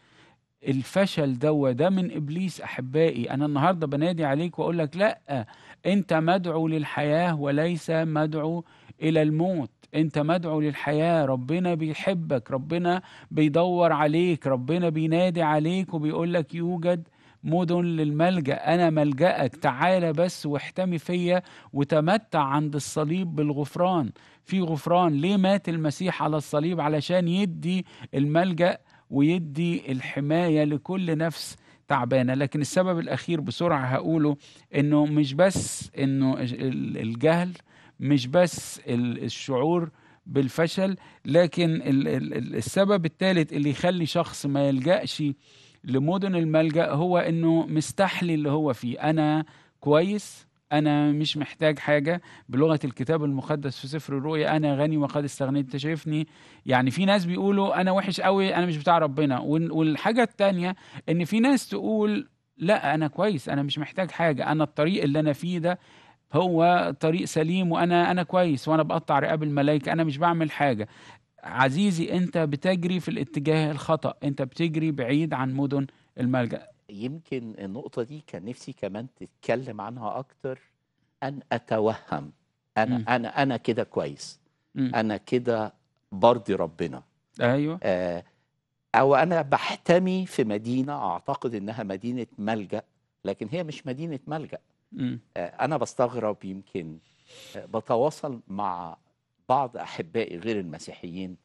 والفشل دوا ده من ابليس احبائي انا النهارده بنادي عليك واقول لك لا انت مدعو للحياه وليس مدعو الى الموت انت مدعو للحياه ربنا بيحبك ربنا بيدور عليك ربنا بينادي عليك وبيقول لك يوجد مدن للملجأ أنا ملجأك تعالى بس واحتمي فيا وتمتع عند الصليب بالغفران في غفران ليه مات المسيح على الصليب علشان يدي الملجأ ويدي الحماية لكل نفس تعبانة لكن السبب الأخير بسرعة هقوله إنه مش بس إنه ال- الجهل مش بس ال- الشعور بالفشل لكن ال- ال- ال- السبب الثالث اللي يخلي شخص ما يلجأش لمدن الملجأ هو انه مستحلي اللي هو فيه انا كويس انا مش محتاج حاجه بلغه الكتاب المقدس في سفر الرؤيا انا غني وقد استغنيت انت شايفني يعني في ناس بيقولوا انا وحش قوي انا مش بتاع ربنا وال- والحاجه التانية ان في ناس تقول لا انا كويس انا مش محتاج حاجه انا الطريق اللي انا فيه ده هو طريق سليم وانا انا كويس وانا بقطع رقاب الملائكه انا مش بعمل حاجه عزيزي انت بتجري في الاتجاه الخطا انت بتجري بعيد عن مدن الملجا يمكن النقطة دي كان نفسي كمان تتكلم عنها أكتر أن أتوهم أنا مم. أنا أنا كده كويس مم. أنا كده برضي ربنا ايوه آه، أو أنا بحتمي في مدينة أعتقد إنها مدينة ملجأ لكن هي مش مدينة ملجأ مم. آه، أنا بستغرب يمكن آه، بتواصل مع بعض أحبائي غير المسيحيين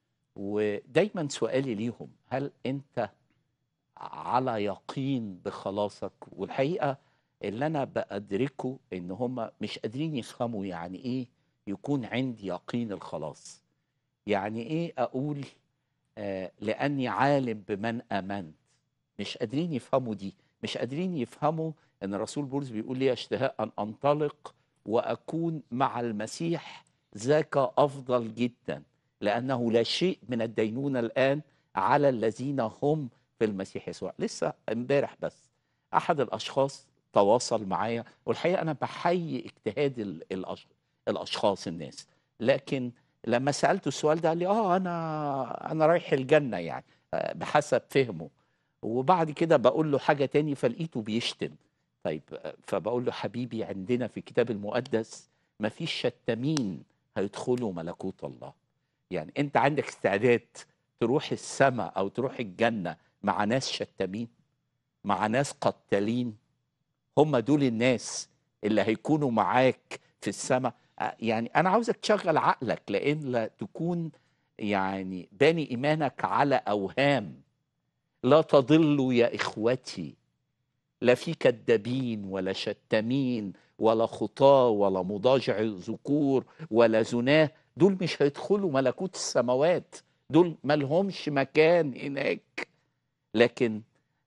ودايما سؤالي ليهم هل أنت على يقين بخلاصك والحقيقة اللي أنا بأدركه إن هم مش قادرين يفهموا يعني إيه يكون عندي يقين الخلاص يعني إيه أقول آه لأني عالم بمن آمنت مش قادرين يفهموا دي مش قادرين يفهموا ان الرسول بولس بيقول لي اشتهاء ان انطلق واكون مع المسيح ذاك افضل جدا لانه لا شيء من الدينونه الان على الذين هم في المسيح يسوع لسه امبارح بس احد الاشخاص تواصل معايا والحقيقه انا بحيي اجتهاد ال- الأش- الاشخاص الناس لكن لما سالته السؤال ده قال لي اه انا انا رايح الجنه يعني آه، بحسب فهمه وبعد كده بقول له حاجه تاني فلقيته بيشتم طيب آه، فبقول له حبيبي عندنا في الكتاب المقدس مفيش شتامين هيدخلوا ملكوت الله يعني انت عندك استعداد تروح السماء او تروح الجنه مع ناس شتامين مع ناس قتالين هم دول الناس اللي هيكونوا معاك في السماء آه، يعني انا عاوزك تشغل عقلك لان لا تكون يعني باني ايمانك على اوهام لا تضلوا يا اخوتي لا في كذابين ولا شتامين ولا خطاه ولا مضاجع ذكور ولا زناه دول مش هيدخلوا ملكوت السماوات دول ملهمش مكان هناك لكن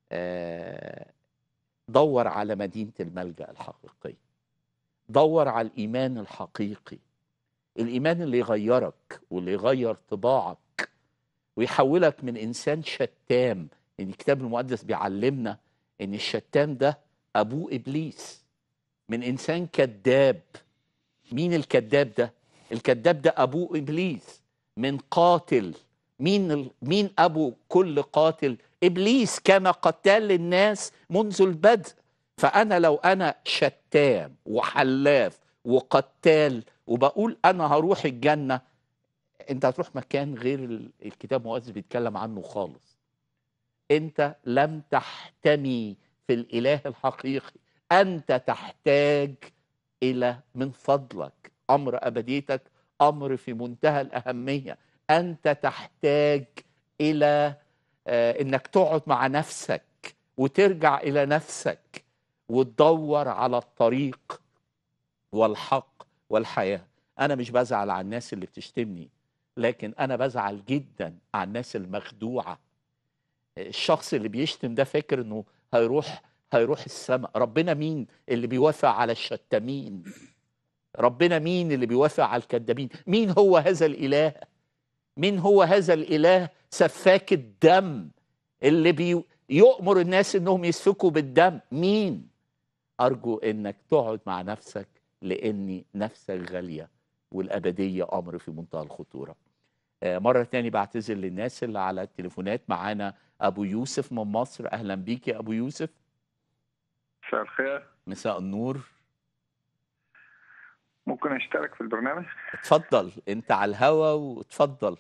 آه، دور على مدينة الملجأ الحقيقية دور على الإيمان الحقيقي الإيمان اللي يغيرك واللي يغير طباعك ويحولك من إنسان شتام لأن الكتاب المقدس بيعلمنا إن الشتام ده أبوه إبليس من إنسان كذاب مين الكذاب ده؟ الكذاب ده أبوه إبليس من قاتل مين ال... مين أبو كل قاتل؟ إبليس كان قتال للناس منذ البدء فأنا لو أنا شتام وحلاف وقتال وبقول أنا هروح الجنة أنت هتروح مكان غير ال- الكتاب المقدس بيتكلم عنه خالص أنت لم تحتمي في الإله الحقيقي أنت تحتاج إلى من فضلك أمر أبديتك أمر في منتهى الأهمية أنت تحتاج إلى آه، إنك تقعد مع نفسك وترجع إلى نفسك وتدور على الطريق والحق والحياة أنا مش بزعل على الناس اللي بتشتمني لكن أنا بزعل جدا على الناس المخدوعة الشخص اللي بيشتم ده فاكر إنه هيروح هيروح السماء ربنا مين اللي بيوافق على الشتامين ربنا مين اللي بيوافق على الكذابين مين هو هذا الاله مين هو هذا الاله سفاك الدم اللي بي يؤمر الناس انهم يسفكوا بالدم مين ارجو انك تقعد مع نفسك لان نفسك غاليه والابديه امر في منتهى الخطوره آه، مره تاني بعتذر للناس اللي على التليفونات معانا ابو يوسف من مصر اهلا بيك يا ابو يوسف مساء الخير مساء النور ممكن اشترك في البرنامج اتفضل انت على الهوا واتفضل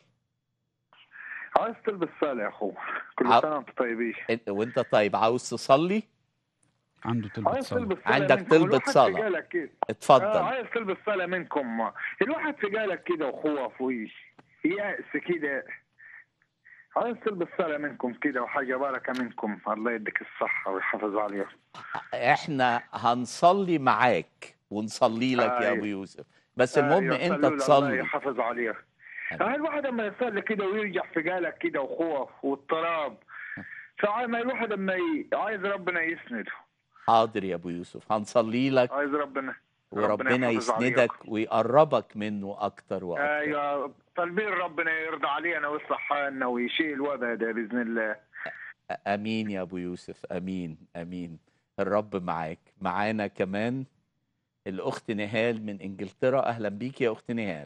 عايز تلبس صالة يا اخو كل عاو- سنه وانت طيبين انت- وانت طيب عاوز تصلي عنده تلبس عايز صلاة تلبس صالة عندك منكم. طلبة الواحد في صلاة. قالك كده آه اتفضل عايز تلبس صالة منكم الواحد في قالك كده وخوف ويش يأس كده عايز تلبس صالة منكم كده وحاجة بركة منكم الله يديك الصحة ويحافظ عليك احنا هنصلي معاك ونصلي لك يا أيوة. ابو يوسف بس المهم أيوة، انت صلوا له، الله تصلي يحافظ عليك أيوة. هاي الواحد لما يصلي كده ويرجع في قالك كده وخوف واضطراب فما الواحد لما ي... عايز ربنا يسنده حاضر يا ابو يوسف هنصلي لك عايز ربنا وربنا يحافظ عليك. يسندك ويقربك منه اكتر واكتر ايوه طالبين ربنا يرضى علينا ويصلح حالنا ويشيل الوضع ده باذن الله امين يا ابو يوسف امين امين الرب معاك معانا كمان الاخت نهال من انجلترا اهلا بيك يا اخت نهال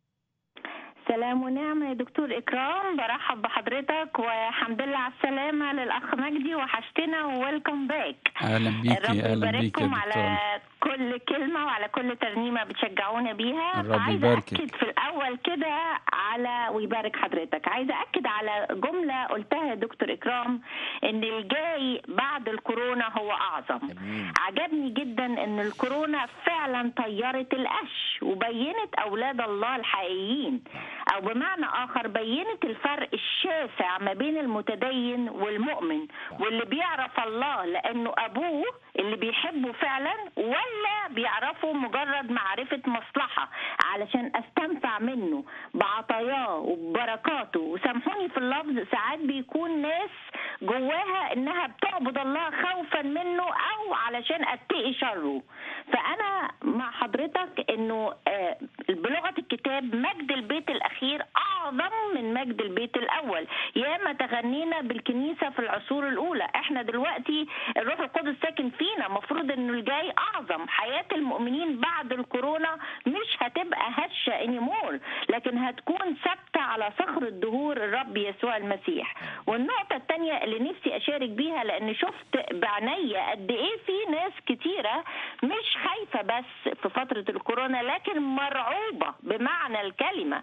سلام ونعمة يا دكتور إكرام برحب بحضرتك وحمد لله على السلامة للأخ مجدي وحشتنا وويلكم باك اهلا بيكي الرب اهلا بيكي يا يبارككم دكتور على كل كلمة وعلى كل ترنيمة بتشجعونا بيها الرب فعايزة يباركك. أكد في الأول كده على ويبارك حضرتك عايزة أكد على جملة قلتها يا دكتور إكرام إن الجاي بعد الكورونا هو أعظم امين عجبني جدا ان الكورونا فعلا طيرت القش وبينت اولاد الله الحقيقيين او بمعنى اخر بينت الفرق الشاسع ما بين المتدين والمؤمن واللي بيعرف الله لانه ابوه اللي بيحبه فعلا ولا بيعرفه مجرد معرفة مصلحة علشان استنفع منه بعطاياه وببركاته وسامحوني في اللفظ ساعات بيكون ناس جواها انها بتعبد الله خوفا منه او علشان اتقي شره فانا مع حضرتك انه آه، بلغه الكتاب مجد البيت الاخير اعظم من مجد البيت الاول ياما تغنينا بالكنيسه في العصور الاولى احنا دلوقتي الروح القدس ساكن فينا مفروض انه الجاي اعظم حياه المؤمنين بعد الكورونا مش هتبقى هشه انيمور لكن هتكون ثابته على صخر الدهور الرب يسوع المسيح والنقطه الثانيه اللي نفسي اشارك بيها لان شفت بعينيا قد ايه في ناس كتيره مش خايفه بس في فتره الكورونا لكن مرعوبه بمعنى الكلمه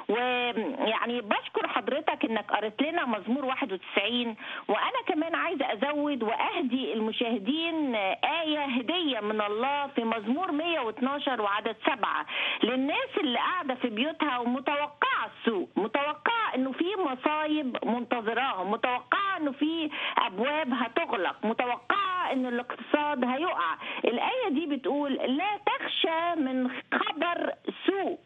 ويعني بشكر حضرتك انك قريت لنا مزمور 91 وانا كمان عايزه ازود واهدي المشاهدين ايه هديه من الله في مزمور 112 وعدد سبعه للناس اللي قاعده في بيوتها ومتوقعه السوء متوقعه انه في مصايب منتظراهم متوقعه انه في ابواب هتغلق متوقعه ان الاقتصاد هيقع الايه دي بتقول لا تخشى من خبر سوء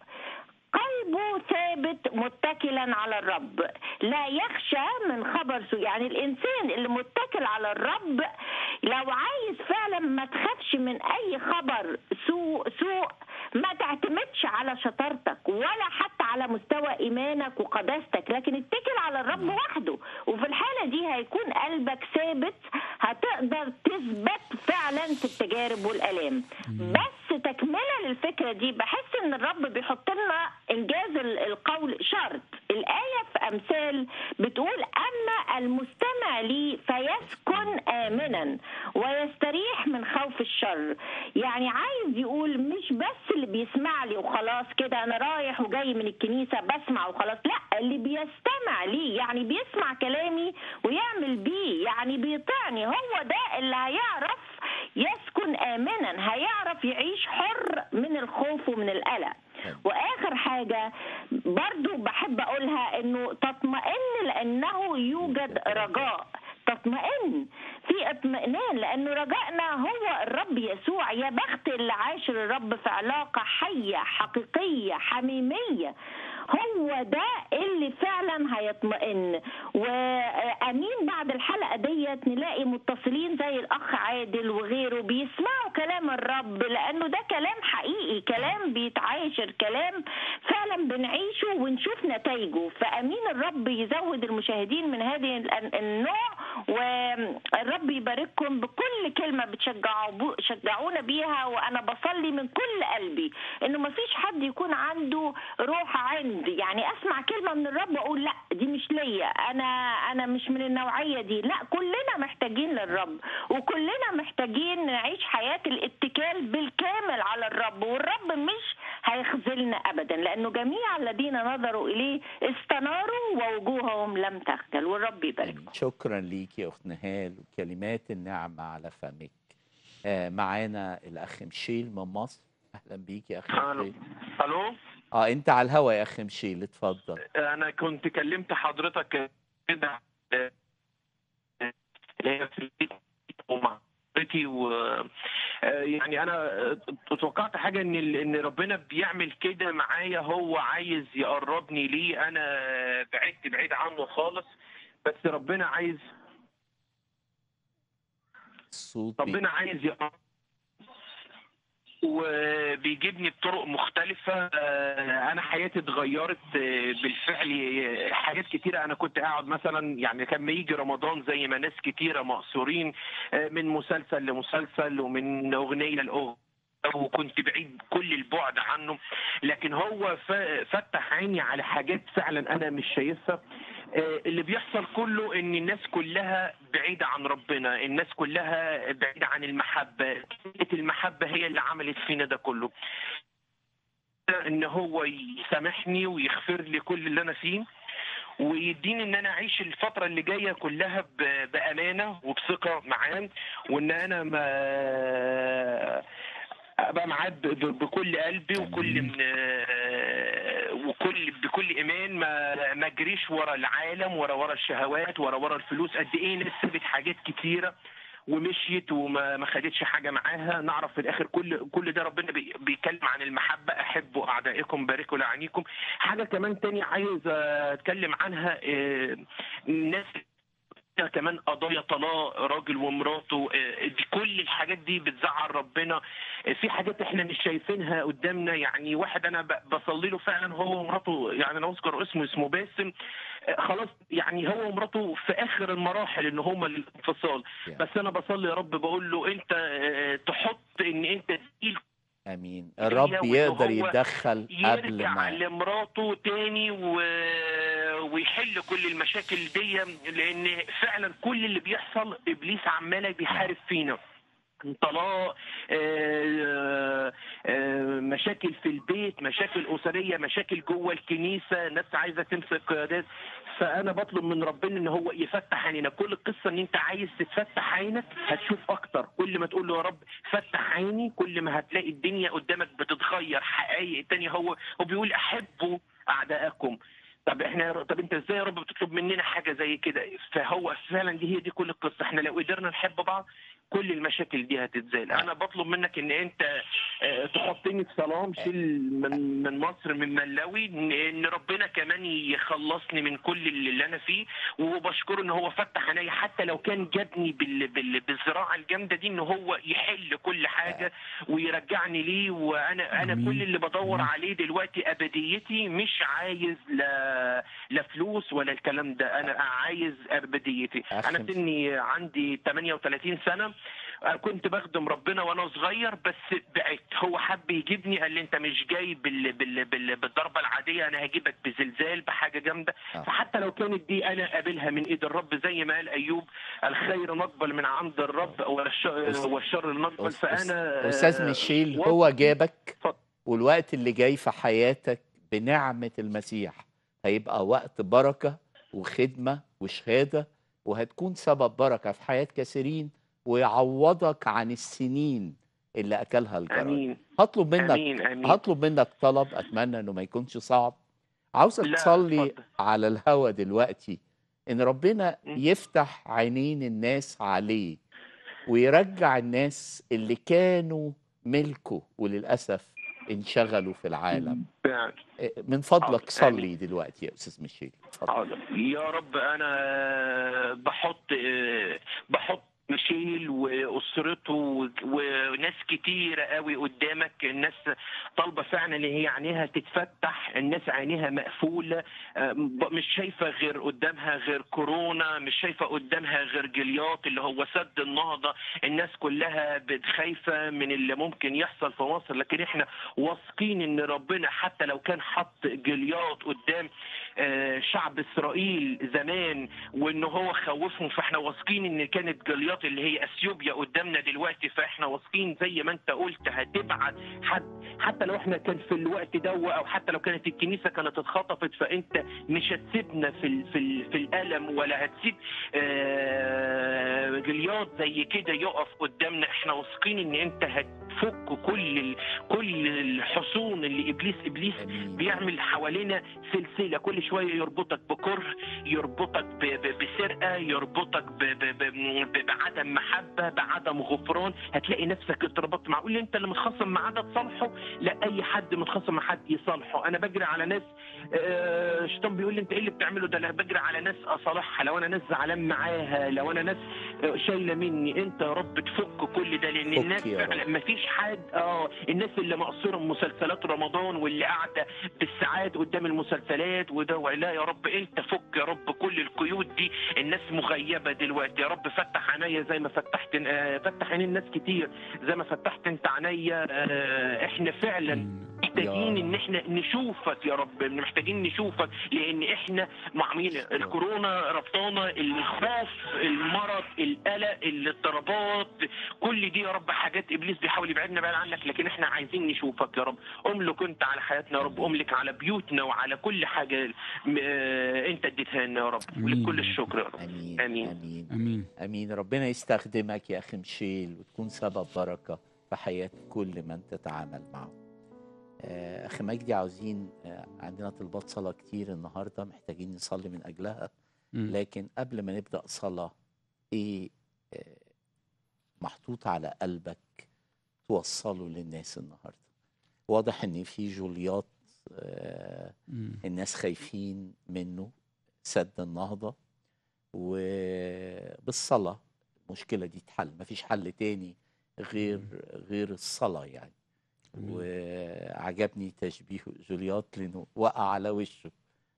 قلبه ثابت متكلا على الرب لا يخشى من خبر سوء يعني الانسان اللي متكل على الرب لو عايز فعلا ما تخافش من اي خبر سوء سوء ما تعتمدش على شطارتك ولا حتى على مستوى ايمانك وقداستك لكن اتكل على الرب وحده وفي الحاله دي هيكون قلبك ثابت هتقدر تثبت فعلا في التجارب والالام بس تكمله للفكره دي بحس ان الرب بيحط لنا انجاز ال- القول شرط الايه في امثال بتقول اما المستمع لي فيسكن امنا ويستريح من خوف الشر يعني عايز يقول مش بس اللي بيسمع لي وخلاص كده انا رايح وجاي من الكنيسه بسمع وخلاص لا اللي بيستمع لي يعني بيسمع كلامي ويعمل بيه يعني بيطيعني هو ده اللي هيعرف يسكن امنا هيعرف يعيش حر من الخوف ومن القلق واخر حاجه برضو بحب اقولها انه تطمئن لانه يوجد رجاء تطمئن في اطمئنان لانه رجائنا هو الرب يسوع يا بخت اللي عاشر الرب في علاقه حيه حقيقيه حميميه هو ده اللي فعلا هيطمئن وامين بعد الحلقه ديت نلاقي متصلين زي الاخ عادل وغيره بيسمعوا كلام الرب لانه ده كلام حقيقي كلام بيتعاشر كلام فعلا بنعيشه ونشوف نتائجه فامين الرب يزود المشاهدين من هذه ال- النوع والرب يبارككم بكل كلمه بتشجعوا شجعونا بيها وانا بصلي من كل قلبي انه ما فيش حد يكون عنده روح عند يعني اسمع كلمه من الرب واقول لا دي مش ليا انا انا مش من النوعيه دي لا كلنا محتاجين للرب وكلنا محتاجين نعيش حياه الاتكال بالكامل على الرب والرب مش هيخذلنا ابدا لانه جميع الذين نظروا اليه استناروا ووجوههم لم تخجل والرب يبارككم شكرا ليك يا اخت نهال وكلمات النعمه على فمك آه معانا الاخ مشيل من مصر اهلا بيك يا اخ أهلا. مشيل الو اه انت على الهوا يا اخ مشيل اتفضل انا كنت كلمت حضرتك كده آه، آه، في البيت ومع حضرتي و آه، يعني انا آه، توقعت حاجه ان ال- ان ربنا بيعمل كده معايا هو عايز يقربني ليه انا بعدت بعيد عنه خالص بس ربنا عايز الصوت بي... ربنا عايز يقرب وبيجيبني بطرق مختلفة آه، أنا حياتي اتغيرت آه، بالفعل آه، حاجات كتيرة أنا كنت قاعد مثلا يعني كان ما يجي رمضان زي ما ناس كتيرة مقصورين آه، من مسلسل لمسلسل ومن أغنية لأغنية وكنت بعيد كل البعد عنه لكن هو ف- فتح عيني على حاجات فعلا انا مش شايفها آه، اللي بيحصل كله ان الناس كلها بعيده عن ربنا الناس كلها بعيده عن المحبه كلمة المحبه هي اللي عملت فينا ده كله ان هو يسامحني ويغفر لي كل اللي انا فيه ويديني ان انا اعيش الفتره اللي جايه كلها ب- بامانه وبثقه معاه وان انا ما ابقى معاه ب- ب- بكل قلبي وكل من وكل بكل ايمان ما ما اجريش ورا العالم ورا ورا الشهوات ورا ورا الفلوس قد ايه ناس سابت حاجات كتيره ومشيت وما ما خدتش حاجه معاها نعرف في الاخر كل كل ده ربنا بي- بيتكلم عن المحبه احبوا اعدائكم باركوا لعنيكم حاجه كمان تاني عايز اتكلم عنها آه، الناس كمان قضايا طلاق راجل ومراته آه، دي كل الحاجات دي بتزعل ربنا آه، في حاجات احنا مش شايفينها قدامنا يعني واحد انا ب- بصلي له فعلا هو ومراته يعني انا اذكر اسمه اسمه باسم آه، خلاص يعني هو ومراته في اخر المراحل ان هما الانفصال Yeah. بس انا بصلي يا رب بقول له انت آه، تحط ان انت تقيل امين الرب يقدر هو يتدخل قبل يرجع ما لمراته تاني و... ويحل كل المشاكل دي لان فعلا كل اللي بيحصل ابليس عمال بيحارب فينا طلاق آه، آه، مشاكل في البيت مشاكل اسريه مشاكل جوه الكنيسه ناس عايزه تمسك قيادات فانا بطلب من ربنا ان هو يفتح عينينا كل القصه ان انت عايز تتفتح عينك هتشوف اكتر كل ما تقول له يا رب فتح عيني كل ما هتلاقي الدنيا قدامك بتتغير حقائق تانية هو هو بيقول احبوا اعدائكم طب احنا طب انت ازاي يا رب بتطلب مننا حاجه زي كده فهو فعلا دي هي دي كل القصه احنا لو قدرنا نحب بعض كل المشاكل دي هتتزال انا بطلب منك ان انت آه، تحطني في سلام شيل من من مصر من ملاوي ان إن ربنا كمان يخلصني من كل اللي اللي انا فيه وبشكره ان هو فتح عينيا حتى لو كان جابني بال بال بالزراعه الجامده دي ان هو يحل كل حاجه ويرجعني ليه وانا انا آمين. كل اللي بدور آمين. عليه دلوقتي ابديتي مش عايز لا لا فلوس ولا الكلام ده انا عايز ابديتي أخ انا سني عندي 38 سنه أنا كنت بخدم ربنا وانا صغير بس بعدت هو حب يجيبني قال لي انت مش جاي بال... بال... بال... بالضربه العاديه انا هجيبك بزلزال بحاجه جامده آه. فحتى لو كانت دي انا قابلها من ايد الرب زي ما قال ايوب الخير نقبل من عند الرب والشر, أس- والشر نقبل أس- فانا استاذ آه، ميشيل واثق هو فيه. جابك اتفضل. والوقت اللي جاي في حياتك بنعمة المسيح هيبقى وقت بركة وخدمة وشهادة وهتكون سبب بركة في حياة كثيرين ويعوضك عن السنين اللي أكلها الجراد امين هطلب منك امين امين هطلب منك طلب أتمنى إنه ما يكونش صعب عاوزك لا، تصلي اتفضل. على الهوا دلوقتي إن ربنا م. يفتح عينين الناس عليه ويرجع الناس اللي كانوا ملكه وللأسف انشغلوا في العالم فعلا آه، من فضلك حاضر. صلي دلوقتي يا استاذ ميشيل اتفضل حاضر يا رب انا بحط بحط ميشيل واسرته و- وناس كتيره قوي قدامك الناس طالبه فعلا ان هي عينيها تتفتح الناس عينيها مقفوله آه، ب- مش شايفه غير قدامها غير كورونا مش شايفه قدامها غير جلياط اللي هو سد النهضه الناس كلها بت- خايفه من اللي ممكن يحصل في مصر لكن احنا واثقين ان ربنا حتى لو كان حط جلياط قدام آه، شعب اسرائيل زمان وان هو خوفهم فاحنا واثقين ان كانت جلياط اللي هي اثيوبيا قدامنا دلوقتي فاحنا واثقين زي ما انت قلت هتبعت حد حتى لو احنا كان في الوقت ده او حتى لو كانت الكنيسه كانت اتخطفت فانت مش هتسيبنا في ال- في ال- في الالم ولا هتسيب آه، جلياط زي كده يقف قدامنا احنا واثقين ان انت هتفك كل ال- كل الحصون اللي ابليس ابليس امين بيعمل حوالينا سلسله كل شويه يربطك بكره يربطك ب- ب- بسرقه يربطك ب- ب- ب- ب- بعدم محبه بعدم غفران هتلاقي نفسك اتربطت معقول انت اللي متخاصم مع ده تصالحه لا اي حد متخاصم مع حد يصالحه انا بجري على ناس آه، الشيطان بيقول لي انت ايه اللي بتعمله ده انا بجري على ناس اصالحها لو انا ناس زعلان معاها لو انا ناس آه، شايله مني انت يا رب تفك كل ده لان فك الناس يا رب. فعلا ما فيش حد اه الناس اللي مقصوره مسلسلات رمضان واللي قاعده بالساعات قدام المسلسلات وده لا يا رب انت فك يا رب كل القيود دي الناس مغيبه دلوقتي يا رب فتح عينيا زي ما فتحت آه، فتح عينين الناس كتير زي ما فتحت انت عينيا آه، احنا فعلا محتاجين يا ان احنا نشوفك يا رب محتاجين نشوفك لان احنا معمين الكورونا ربطانا الخوف المرض القلق الاضطرابات كل دي يا رب حاجات ابليس بيحاول يبعدنا بعيد عنك لكن احنا عايزين نشوفك يا رب املك انت على حياتنا يا رب املك على بيوتنا وعلى كل حاجه م- آه، انت اديتها لنا يا رب آمين. ولك كل الشكر يا رب امين آمين. امين امين امين ربنا يستخدمك يا اخي مشيل وتكون سبب بركه في حياه كل من تتعامل معه آه، اخي مجدي عاوزين آه، عندنا طلبات صلاه كتير النهارده محتاجين نصلي من اجلها مم. لكن قبل ما نبدا صلاه ايه آه، محطوط على قلبك توصله للناس النهارده واضح ان في جوليات آه، مم. الناس خايفين منه سد النهضة وبالصلاة المشكلة دي تحل مفيش حل تاني غير غير الصلاة يعني أمين. وعجبني تشبيه جوليات لأنه وقع على وشه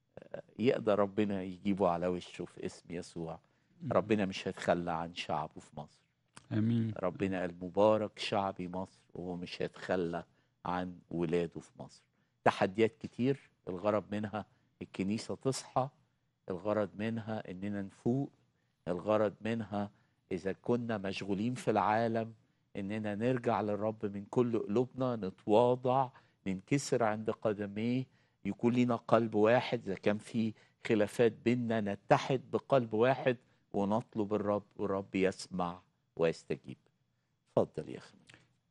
يقدر ربنا يجيبه على وشه في اسم يسوع ربنا مش هيتخلى عن شعبه في مصر امين ربنا قال مبارك شعبي مصر وهو مش هيتخلى عن ولاده في مصر تحديات كتير الغرض منها الكنيسة تصحى الغرض منها اننا نفوق الغرض منها اذا كنا مشغولين في العالم اننا نرجع للرب من كل قلوبنا نتواضع ننكسر عند قدميه يكون لنا قلب واحد اذا كان في خلافات بيننا نتحد بقلب واحد ونطلب الرب والرب يسمع ويستجيب اتفضل يا اخي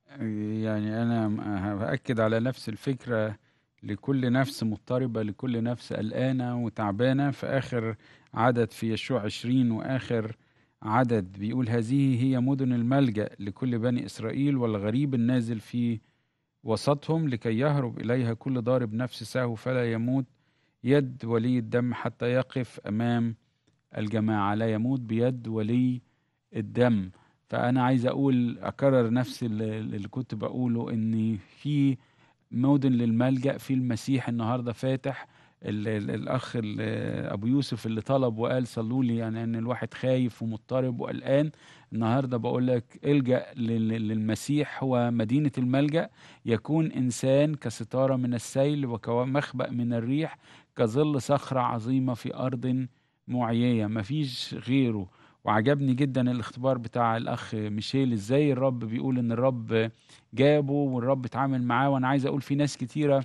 يعني أنا هأكد على نفس الفكرة لكل نفس مضطربة لكل نفس قلقانة وتعبانة في آخر عدد في يشوع 20 وآخر عدد بيقول هذه هي مدن الملجأ لكل بني إسرائيل والغريب النازل في وسطهم لكي يهرب إليها كل ضارب نفس سهو فلا يموت يد ولي الدم حتى يقف أمام الجماعة لا يموت بيد ولي الدم فأنا عايز أقول أكرر نفس اللي اللي كنت بقوله إن في مدن للملجأ في المسيح النهاردة فاتح ال- ال- الأخ ال- أبو يوسف اللي طلب وقال صلوا لي يعني إن الواحد خايف ومضطرب وقلقان النهاردة بقول لك الجأ لل- للمسيح هو مدينة الملجأ يكون إنسان كستارة من السيل وكمخبأ من الريح كظل صخرة عظيمة في أرض معيية مفيش غيره وعجبني جدا الاختبار بتاع الاخ ميشيل ازاي الرب بيقول ان الرب جابه والرب اتعامل معاه وانا عايز اقول في ناس كتيره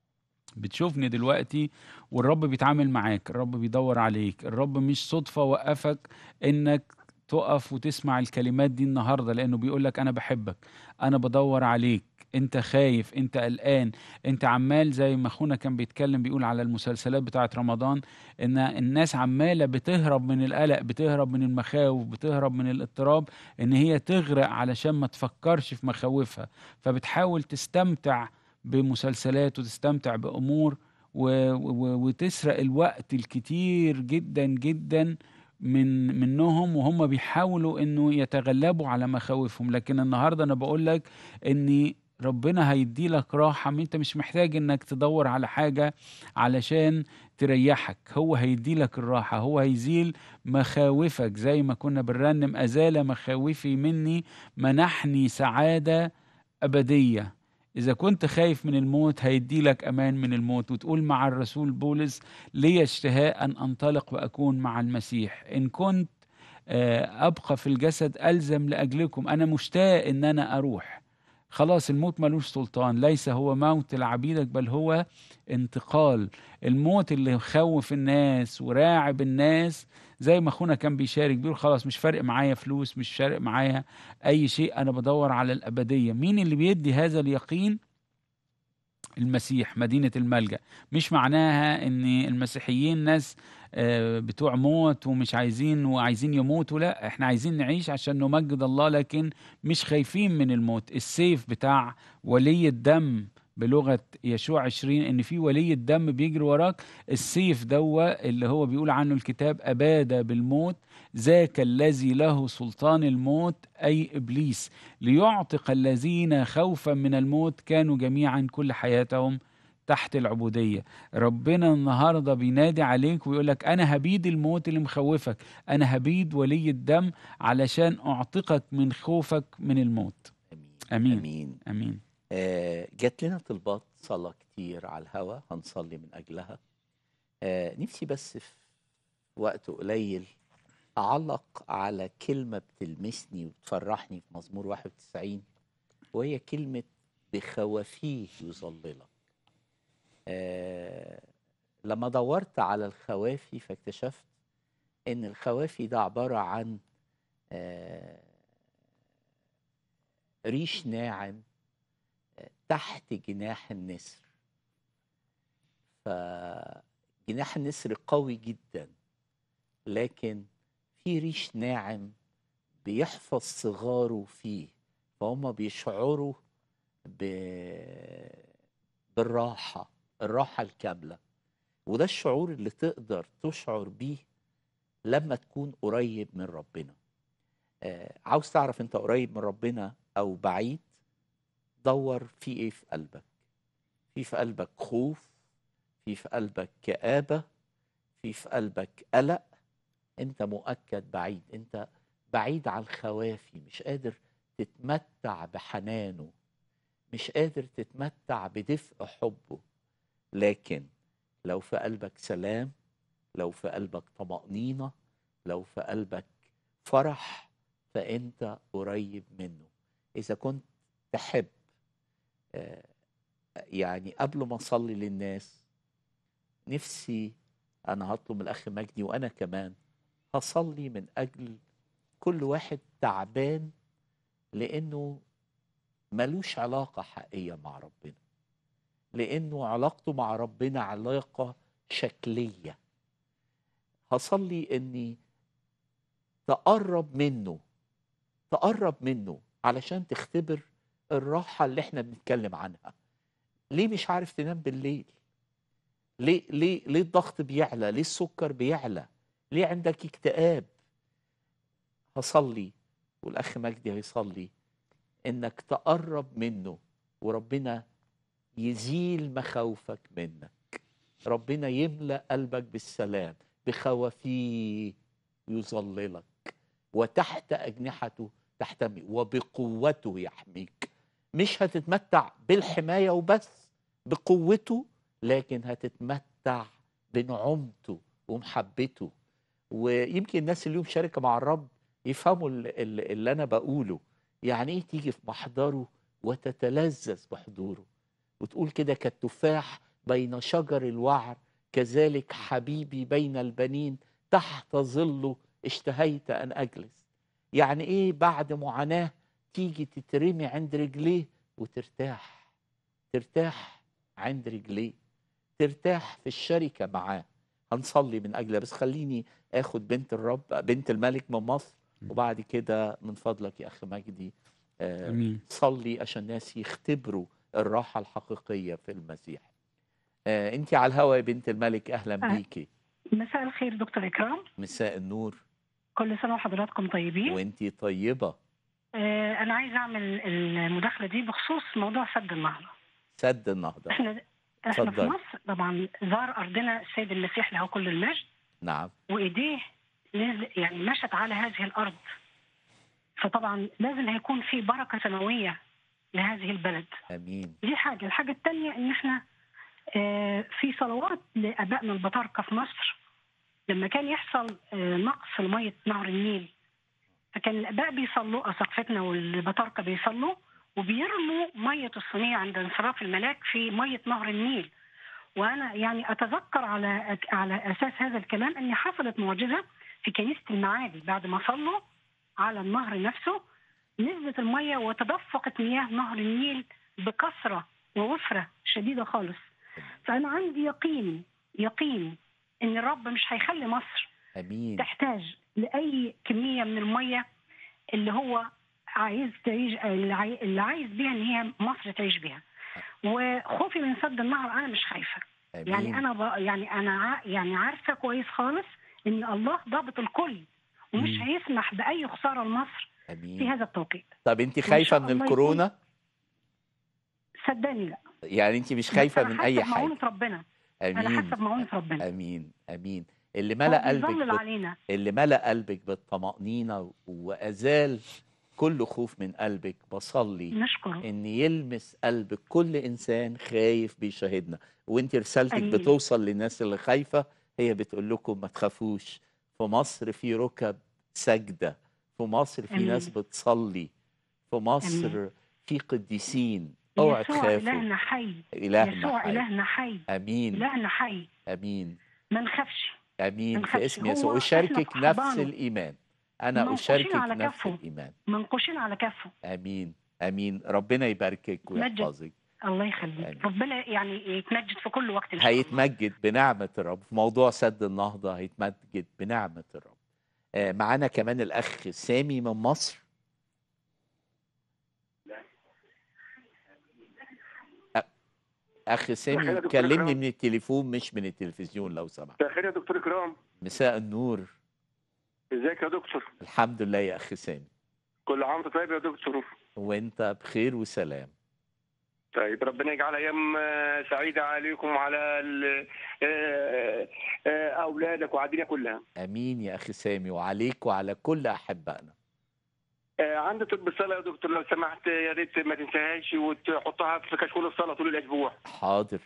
بتشوفني دلوقتي والرب بيتعامل معاك الرب بيدور عليك الرب مش صدفه وقفك انك تقف وتسمع الكلمات دي النهارده لانه بيقول لك انا بحبك انا بدور عليك انت خايف انت قلقان انت عمال زي ما اخونا كان بيتكلم بيقول على المسلسلات بتاعت رمضان ان الناس عماله بتهرب من القلق بتهرب من المخاوف بتهرب من الاضطراب ان هي تغرق علشان ما تفكرش في مخاوفها فبتحاول تستمتع بمسلسلات وتستمتع بامور و... و... وتسرق الوقت الكتير جدا جدا من منهم وهم بيحاولوا انه يتغلبوا على مخاوفهم لكن النهارده انا بقول لك ان ربنا هيدي لك راحة انت مش محتاج انك تدور على حاجة علشان تريحك هو هيدي لك الراحة هو هيزيل مخاوفك زي ما كنا بنرنم أزال مخاوفي مني منحني سعادة أبدية إذا كنت خايف من الموت هيدي لك أمان من الموت وتقول مع الرسول بولس لي اشتهاء أن أنطلق وأكون مع المسيح إن كنت آه، أبقى في الجسد ألزم لأجلكم أنا مشتاق إن أنا أروح خلاص الموت ملوش سلطان ليس هو موت لعبيدك بل هو انتقال الموت اللي يخوف الناس وراعب الناس زي ما اخونا كان بيشارك بيقول خلاص مش فارق معايا فلوس مش فارق معايا اي شيء انا بدور على الابديه مين اللي بيدي هذا اليقين المسيح مدينه الملجا مش معناها ان المسيحيين ناس آه، بتوع موت ومش عايزين وعايزين يموتوا لا احنا عايزين نعيش عشان نمجد الله لكن مش خايفين من الموت السيف بتاع ولي الدم بلغة يشوع 20 ان في ولي الدم بيجري وراك السيف دوا اللي هو بيقول عنه الكتاب اباد بالموت ذاك الذي له سلطان الموت اي ابليس ليعتق الذين خوفا من الموت كانوا جميعا كل حياتهم تحت العبودية ربنا النهاردة بينادي عليك ويقول لك أنا هبيد الموت اللي مخوفك أنا هبيد ولي الدم علشان أعتقك من خوفك من الموت امين أمين امين أمين آه جات لنا طلبات صلاه كتير على الهوا هنصلي من اجلها آه نفسي بس في وقت قليل اعلق على كلمه بتلمسني وتفرحني في مزمور 91 وهي كلمه بخوافيه يظللك آه لما دورت على الخوافي فاكتشفت ان الخوافي ده عباره عن آه ريش ناعم آه، تحت جناح النسر فجناح النسر قوي جدا لكن في ريش ناعم بيحفظ صغاره فيه فهم بيشعروا ب... بالراحة الراحة الكاملة وده الشعور اللي تقدر تشعر بيه لما تكون قريب من ربنا آه، عاوز تعرف انت قريب من ربنا او بعيد دور في ايه في قلبك في في قلبك خوف في في قلبك كآبة في في قلبك قلق انت مؤكد بعيد انت بعيد عن خوافي مش قادر تتمتع بحنانه مش قادر تتمتع بدفء حبه لكن لو في قلبك سلام لو في قلبك طمأنينة لو في قلبك فرح فأنت قريب منه إذا كنت تحب آه، يعني قبل ما أصلي للناس نفسي أنا هطلب من الأخ مجدي وأنا كمان هصلي من أجل كل واحد تعبان لأنه ملوش علاقة حقيقية مع ربنا لأنه علاقته مع ربنا علاقة شكلية هصلي إني تقرب منه تقرب منه علشان تختبر الراحة اللي احنا بنتكلم عنها ليه مش عارف تنام بالليل ليه ليه ليه الضغط بيعلى ليه السكر بيعلى ليه عندك اكتئاب هصلي والاخ مجدي هيصلي انك تقرب منه وربنا يزيل مخاوفك منك ربنا يملأ قلبك بالسلام بخوافيه يظللك وتحت أجنحته تحتمي وبقوته يحميك مش هتتمتع بالحماية وبس بقوته لكن هتتمتع بنعومته ومحبته ويمكن الناس اللي لهم شركة مع الرب يفهموا ال- ال- اللي أنا بقوله يعني إيه تيجي في محضره وتتلذذ بحضوره وتقول كده كالتفاح بين شجر الوعر كذلك حبيبي بين البنين تحت ظله اشتهيت أن أجلس يعني إيه بعد معاناة تيجي تترمي عند رجليه وترتاح ترتاح عند رجليه ترتاح في الشركة معاه هنصلي من أجلها بس خليني آخد بنت الرب بنت الملك من مصر وبعد كده من فضلك يا أخي مجدي آه، امين صلي عشان الناس يختبروا الراحة الحقيقية في المسيح آه انت على الهوا يا بنت الملك اهلا آه. بيكي مساء الخير دكتور إكرام مساء النور كل سنة وحضراتكم طيبين وانت طيبة آه أنا عايز أعمل المداخلة دي بخصوص موضوع سد النهضة سد النهضة إحنا إحنا في اتفضل. مصر طبعا زار أرضنا السيد المسيح له كل المجد نعم وإيديه نزل يعني مشت على هذه الأرض فطبعا لازم هيكون في بركة سماوية لهذه البلد امين دي حاجة الحاجة التانية إن إحنا آه، في صلوات لآبائنا البطاركة في مصر لما كان يحصل آه، نقص في مية نهر النيل فكان الآباء بيصلوا أساقفتنا والبطاركة بيصلوا وبيرموا مية الصينية عند انصراف الملاك في مية نهر النيل وأنا يعني أتذكر على على أساس هذا الكلام أن حصلت معجزة في كنيسة المعادي بعد ما صلوا على النهر نفسه نزلت المية وتدفقت مياه نهر النيل بكثرة ووفرة شديدة خالص فأنا عندي يقين يقين إن الرب مش هيخلي مصر امين تحتاج لأي كمية من المية اللي هو عايز تعيش اللي عاي- اللي عايز بيها إن هي مصر تعيش بيها وخوفي من سد النهر أنا مش خايفة امين يعني أنا ب... يعني أنا ع... يعني عارفة كويس خالص إن الله ضابط الكل ومش مم. هيسمح بأي خسارة لمصر في امين هذا التوقيت طب انت وإن خايفة شاء من الله الكورونا صدقني لا يعني انت مش بس خايفة أنا من حاسة اي بمعونة حاجة ربنا أنا امين حاسة بمعونة ربنا امين امين اللي هو ملأ قلبك بيظلل بال- علينا اللي ملأ قلبك بالطمأنينة وأزال كل خوف من قلبك بصلي نشكره إن يلمس قلب كل إنسان خايف بيشاهدنا وإنت رسالتك آمين. بتوصل للناس اللي خايفة هي بتقول لكم ما تخافوش في مصر في ركب سجدة في مصر في آمين. ناس بتصلي في مصر آمين. في قديسين اوعوا يسوع تخافوا إلهنا حي إلهنا يسوع حي إلهنا حي أمين إلهنا حي أمين ما نخافش امين ما في نخافش. اسم هو يسوع إحنا اشاركك في نفس حضانه. الايمان انا منقوشين اشاركك على نفس كفه. الايمان منقوشين على كفه امين امين ربنا يباركك مجد. ويحفظك الله يخليك آمين. ربنا يعني يتمجد في كل وقت إن شاء الله هيتمجد بنعمه الرب في موضوع سد النهضه هيتمجد بنعمه الرب آه، معانا كمان الاخ سامي من مصر أ- اخ خير سامي يا دكتور كلمني إكرام. من التليفون مش من التلفزيون لو سمحت مساء الخير يا دكتور اكرام مساء النور ازيك يا دكتور الحمد لله يا اخ سامي كل عام وانت طيب يا دكتور وانت بخير وسلام طيب ربنا يجعل ايام آه، سعيده عليكم وعلى ال- آه، آه، اولادك وعلى الدنيا كلها امين يا اخي سامي وعليك وعلى كل احبائنا آه، عندي طب الصلاه يا دكتور لو سمحت يا ريت ما تنساهاش وتحطها في كشكول الصلاه طول الاسبوع حاضر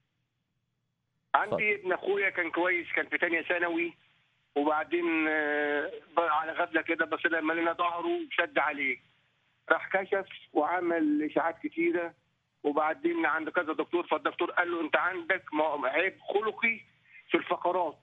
عندي ابن اخويا كان كويس كان في ثانيه ثانوي وبعدين آه، بقى على غفله كده بس لما لنا ظهره شد عليه راح كشف وعمل اشاعات كتيره وبعدين عند كذا دكتور فالدكتور قال له انت عندك م- عيب خلقي في الفقرات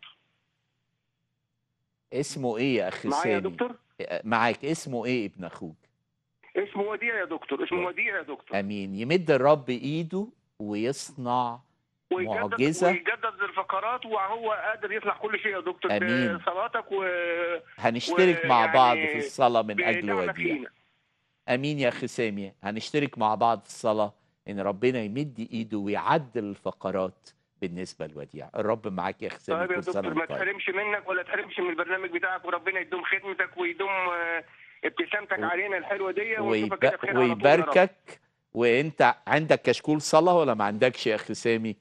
اسمه ايه يا اخي معايا سامي يا دكتور معاك اسمه ايه ابن اخوك اسمه وديع يا دكتور اسمه وديع يا دكتور امين يمد الرب ايده ويصنع ويجدد معجزة. ويجدد الفقرات وهو قادر يصنع كل شيء يا دكتور أمين. بصلاتك و هنشترك مع ويعني بعض في الصلاة من اجل بدعمك وديع فينا. امين يا اخي سامي هنشترك مع بعض في الصلاة ان ربنا يمد ايده ويعدل الفقرات بالنسبة لوديع الرب معاك يا اخي سامي طيب يا كل سنة دكتور ما وانت طيب تحرمش منك ولا تحرمش من البرنامج بتاعك وربنا يدوم خدمتك ويدوم آه، ابتسامتك و- علينا الحلوه دي ونشوفك كده ويب- بخير على طول يا رب. ويباركك وانت عندك كشكول صلاة ولا ما عندكش يا اخي سامي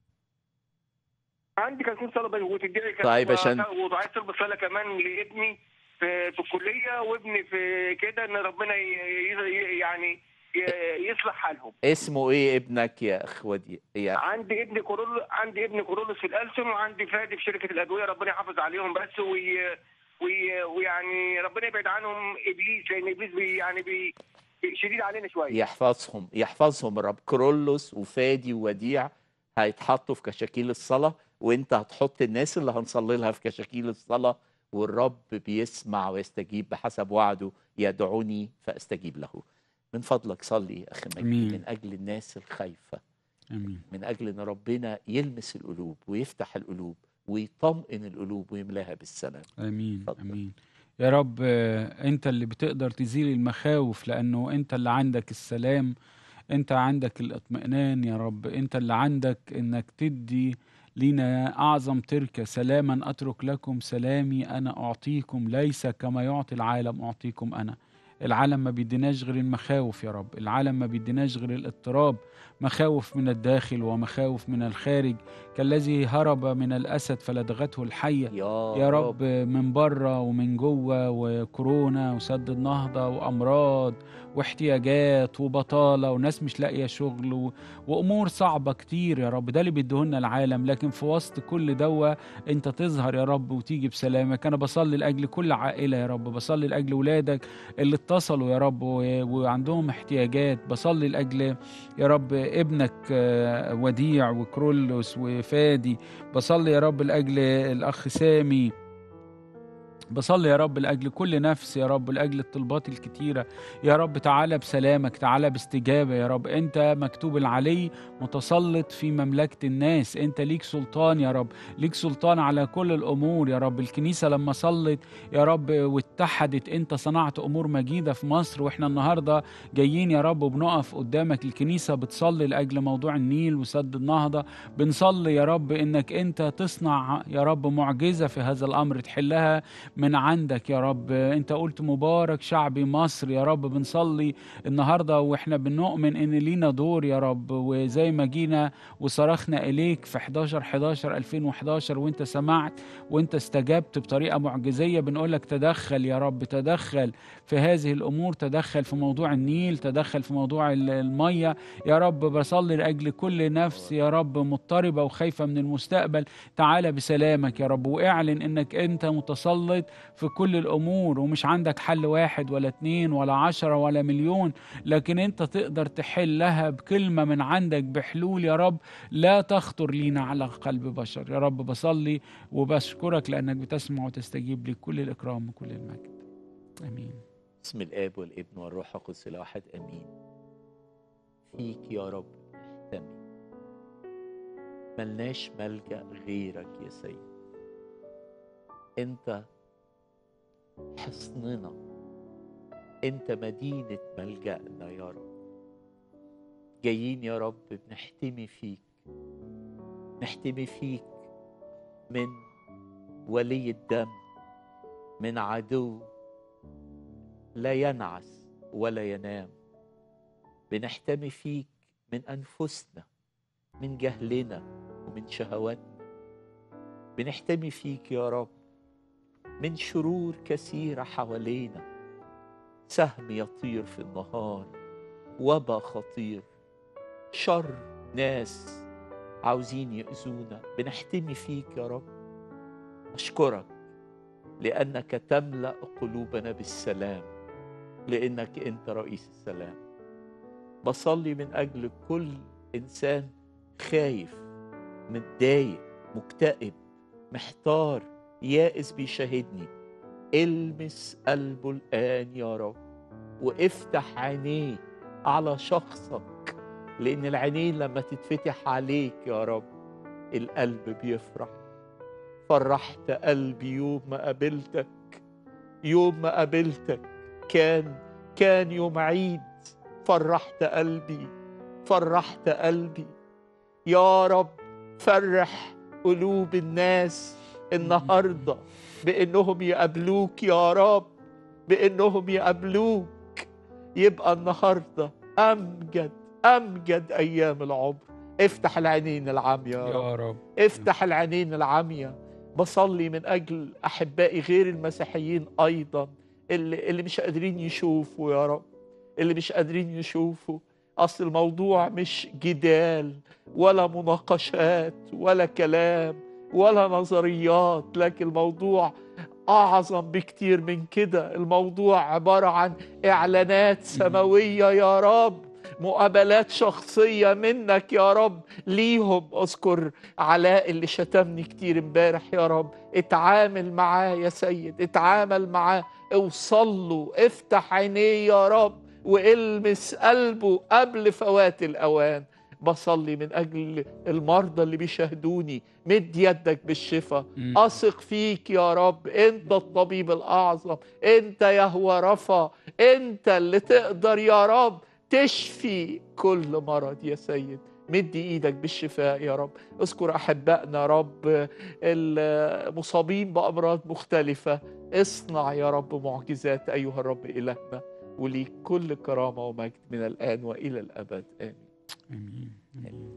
عندي كان صلاه بقى وتدعي كان- طيب عشان- وعايز طلب صلاه كمان لابني في, في الكليه وابني في كده ان ربنا ي... ي... يعني ي- يصلح حالهم اسمه ايه ابنك يا اخ وديع يا عندي ابن كورول عندي ابن كورولوس في الألسن وعندي فادي في شركه الادويه ربنا يحافظ عليهم بس وي... وي... ويعني ربنا يبعد عنهم ابليس لان ابليس بي... يعني بي... شديد علينا شويه يحفظهم يحفظهم الرب كرولوس وفادي ووديع هيتحطوا في كشاكيل الصلاة وانت هتحط الناس اللي هنصلي لها في كشاكيل الصلاة والرب بيسمع ويستجيب بحسب وعده يدعوني فاستجيب له من فضلك صلي يا اخي مجدي أمين. من اجل الناس الخايفة امين من اجل ان ربنا يلمس القلوب ويفتح القلوب ويطمئن القلوب ويملاها بالسلام امين اتفضل. امين يا رب آه، انت اللي بتقدر تزيل المخاوف لانه انت اللي عندك السلام انت عندك الاطمئنان يا رب انت اللي عندك انك تدي لينا اعظم تركه سلاما اترك لكم سلامي انا اعطيكم ليس كما يعطي العالم اعطيكم انا العالم ما بيديناش غير المخاوف يا رب العالم ما بيديناش غير الاضطراب مخاوف من الداخل ومخاوف من الخارج كالذي هرب من الاسد فلدغته الحيه يا, يا رب من بره ومن جوه وكورونا وسد النهضه وامراض واحتياجات وبطاله وناس مش لاقيه شغل و... وامور صعبه كتير يا رب ده اللي بيديهولنا العالم لكن في وسط كل دوا انت تظهر يا رب وتيجي بسلامك انا بصلي لاجل كل عائله يا رب بصلي لاجل ولادك اللي اتصلوا يا رب و... وعندهم احتياجات بصلي لاجل يا رب ابنك آه، وديع وكرولوس وفادي بصلي يا رب لاجل الاخ سامي بصلي يا رب لاجل كل نفس يا رب لاجل الطلبات الكتيره يا رب تعالى بسلامك تعالى باستجابه يا رب انت مكتوب العلي متسلط في مملكه الناس انت ليك سلطان يا رب ليك سلطان على كل الامور يا رب الكنيسه لما صلت يا رب واتحدت انت صنعت امور مجيده في مصر واحنا النهارده جايين يا رب وبنقف قدامك الكنيسه بتصلي لاجل موضوع النيل وسد النهضه بنصلي يا رب انك انت تصنع يا رب معجزه في هذا الامر تحلها من عندك يا رب انت قلت مبارك شعبي مصر يا رب بنصلي النهارده واحنا بنؤمن ان لينا دور يا رب وزي ما جينا وصرخنا اليك في 11 11 2011 وانت سمعت وانت استجبت بطريقه معجزيه بنقول لك تدخل يا رب تدخل في هذه الامور تدخل في موضوع النيل تدخل في موضوع ال- الميه يا رب بصلي لاجل كل نفس يا رب مضطربه وخايفه من المستقبل تعالى بسلامك يا رب واعلن انك انت متسلط في كل الامور ومش عندك حل واحد ولا اتنين ولا عشرة ولا مليون لكن انت تقدر تحلها بكلمة من عندك بحلول يا رب لا تخطر لينا على قلب بشر يا رب بصلي وبشكرك لانك بتسمع وتستجيب لي كل الاكرام وكل المجد امين بسم الاب والابن والروح القدس الواحد امين فيك يا رب نحتمي ملناش ملجا غيرك يا سيد انت حصننا انت مدينه ملجانا يا رب جايين يا رب بنحتمي فيك نحتمي فيك من ولي الدم من عدو لا ينعس ولا ينام بنحتمي فيك من انفسنا من جهلنا ومن شهواتنا بنحتمي فيك يا رب من شرور كثيره حوالينا سهم يطير في النهار وبا خطير شر ناس عاوزين يأذونا بنحتمي فيك يا رب أشكرك لأنك تملأ قلوبنا بالسلام لأنك أنت رئيس السلام بصلي من أجل كل إنسان خايف متضايق مكتئب محتار يائس بيشاهدني المس قلبه الآن يا رب وافتح عينيه على شخصك لأن العينين لما تتفتح عليك يا رب القلب بيفرح فرحت قلبي يوم ما قابلتك يوم ما قابلتك كان كان يوم عيد فرحت قلبي فرحت قلبي يا رب فرح قلوب الناس النهارده بانهم يقابلوك يا رب بانهم يقابلوك يبقى النهارده امجد امجد ايام العمر افتح العينين العاميه يا رب يا رب افتح العينين العامية بصلي من أجل أحبائي غير المسيحيين أيضا اللي, اللي مش قادرين يشوفوا يا رب اللي مش قادرين يشوفوا أصل الموضوع مش جدال ولا مناقشات ولا كلام ولا نظريات لكن الموضوع أعظم بكتير من كده الموضوع عبارة عن إعلانات سماوية يا رب مقابلات شخصية منك يا رب ليهم اذكر علاء اللي شتمني كتير امبارح يا رب اتعامل معاه يا سيد اتعامل معاه اوصل له افتح عينيه يا رب والمس قلبه قبل فوات الاوان بصلي من اجل المرضى اللي بيشاهدوني مد يدك بالشفاء مم. اثق فيك يا رب انت الطبيب الاعظم انت يهوى رفا انت اللي تقدر يا رب تشفي كل مرض يا سيد مد ايدك بالشفاء يا رب اذكر احبائنا يا رب المصابين بامراض مختلفه اصنع يا رب معجزات ايها الرب الهنا وليك كل كرامه ومجد من الان والى الابد امين امين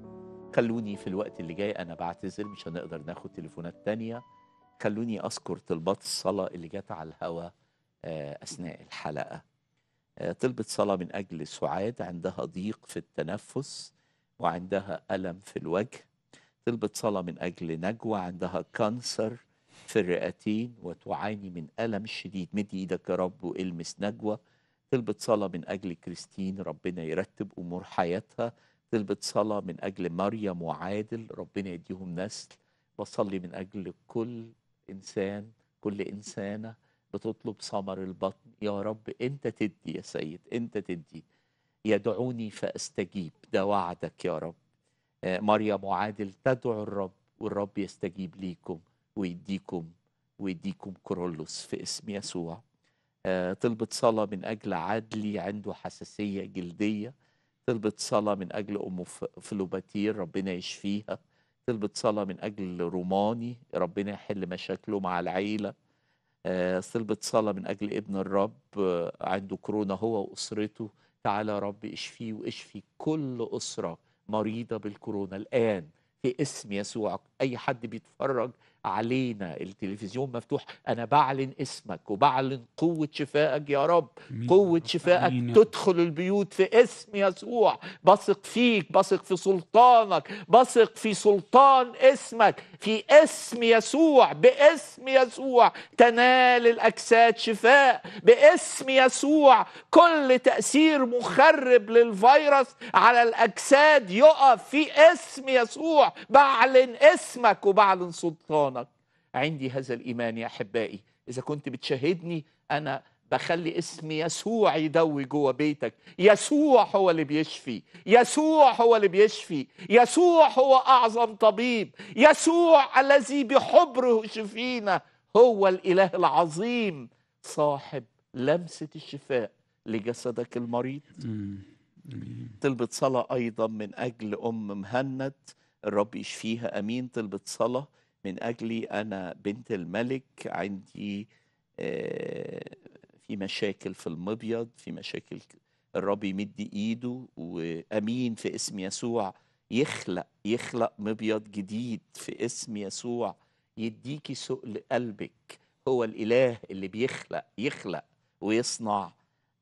خلوني في الوقت اللي جاي انا بعتذر مش هنقدر ناخد تليفونات تانية خلوني اذكر طلبات الصلاه اللي جت على الهواء آه، اثناء الحلقه آه، طلبت صلاه من اجل سعاد عندها ضيق في التنفس وعندها الم في الوجه طلبت صلاه من اجل نجوى عندها كانسر في الرئتين وتعاني من الم شديد مد ايدك يا رب والمس نجوى طلبت صلاه من اجل كريستين ربنا يرتب امور حياتها طلبت صلاة من أجل مريم وعادل ربنا يديهم نسل بصلي من أجل كل إنسان كل إنسانة بتطلب ثمر البطن يا رب أنت تدي يا سيد أنت تدي يدعوني فأستجيب ده وعدك يا رب آه، مريم وعادل تدعو الرب والرب يستجيب ليكم ويديكم ويديكم كورولوس في اسم يسوع آه، طلبت صلاة من أجل عدلي عنده حساسية جلدية طلبت صلاة من أجل أم ف- فلوباتير ربنا يشفيها طلبت صلاة من أجل روماني ربنا يحل مشاكله مع العيلة آه، طلبت صلاة من أجل ابن الرب آه، عنده كورونا هو وأسرته تعالى يا رب اشفيه واشفي كل أسرة مريضة بالكورونا الآن في اسم يسوع أي حد بيتفرج علينا التلفزيون مفتوح أنا بعلن اسمك وبعلن قوة شفائك يا رب آمين. قوة شفائك آمين يا رب. تدخل البيوت في اسم يسوع بثق فيك بثق في سلطانك بثق في سلطان اسمك في اسم يسوع باسم يسوع تنال الأجساد شفاء باسم يسوع كل تأثير مخرب للفيروس على الأجساد يقف في اسم يسوع بعلن اسمك وبعلن سلطانك عندي هذا الإيمان يا أحبائي إذا كنت بتشاهدني أنا بخلي اسم يسوع يدوي جوه بيتك يسوع هو اللي بيشفي يسوع هو اللي بيشفي يسوع هو أعظم طبيب يسوع الذي بحبره شفينا هو الإله العظيم صاحب لمسة الشفاء لجسدك المريض مم. آمين. طلبت صلاة أيضا من أجل أم مهند الرب يشفيها أمين طلبت صلاة من أجلي أنا بنت الملك عندي آه، في مشاكل في المبيض في مشاكل الرب يمد إيده وأمين في اسم يسوع يخلق يخلق مبيض جديد في اسم يسوع يديكي سؤل قلبك هو الإله اللي بيخلق يخلق ويصنع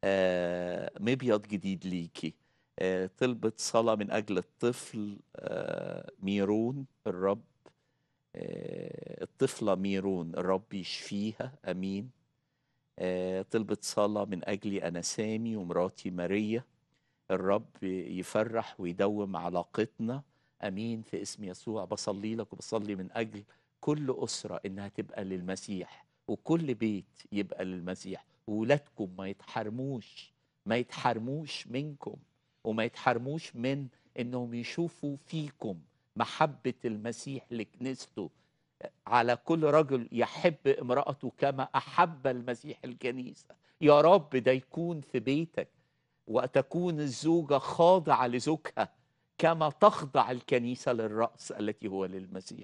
آه، مبيض جديد ليكي آه، طلبت صلاة من أجل الطفل آه، ميرون الرب آه، الطفلة ميرون الرب يشفيها أمين آه، طلبت صلاة من أجلي أنا سامي ومراتي ماريا الرب يفرح ويدوم علاقتنا أمين في اسم يسوع بصلي لك وبصلي من أجل كل أسرة إنها تبقى للمسيح وكل بيت يبقى للمسيح وولادكم ما يتحرموش ما يتحرموش منكم وما يتحرموش من انهم يشوفوا فيكم محبة المسيح لكنيسته على كل رجل يحب امرأته كما أحب المسيح الكنيسة يا رب ده يكون في بيتك وتكون الزوجة خاضعة لزوجها كما تخضع الكنيسة للرأس التي هو للمسيح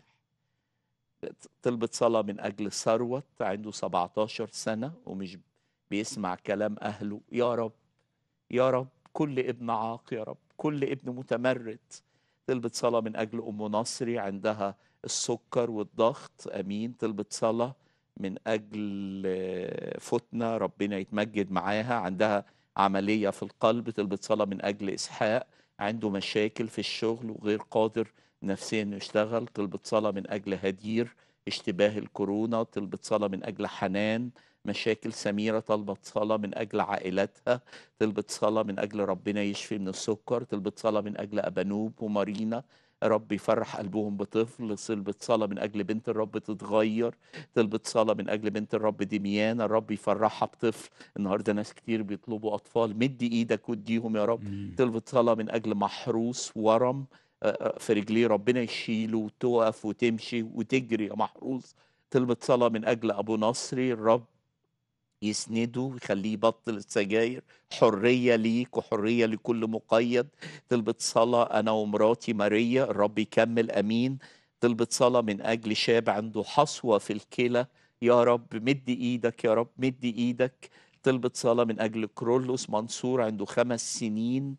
طلبت صلاة من أجل ثروت عنده 17 سنة ومش بيسمع كلام أهله يا رب يا رب كل ابن عاق يا رب كل ابن متمرد طلبت صلاة من أجل أم نصري عندها السكر والضغط أمين طلبت صلاة من أجل آه، فتنة ربنا يتمجد معاها عندها عملية في القلب طلبت صلاة من أجل إسحاق عنده مشاكل في الشغل وغير قادر نفسيا إنه يشتغل طلبت صلاة من أجل هدير اشتباه الكورونا طلبت صلاة من أجل حنان مشاكل سميرة طلبت صلاة من أجل عائلتها طلبت صلاة من أجل ربنا يشفي من السكر طلبت صلاة من أجل أبانوب ومارينا رب يفرح قلبهم بطفل طلبت صلاة من أجل بنت الرب تتغير طلبت صلاة من أجل بنت الرب دميانة الرب يفرحها بطفل النهاردة ناس كتير بيطلبوا أطفال مد إيدك واديهم يا رب آمين. طلبت صلاة من أجل محروس ورم آه، آه، في رجليه ربنا يشيله وتقف وتمشي وتجري يا محروس طلبت صلاة من أجل أبو نصري الرب يسنده ويخليه يبطل السجاير حرية ليك وحرية لكل مقيد طلبة صلاة أنا ومراتي ماريا الرب يكمل أمين طلبة صلاة من أجل شاب عنده حصوة في الكلى يا رب مد إيدك يا رب مد إيدك طلبة صلاة من أجل كرولوس منصور عنده خمس سنين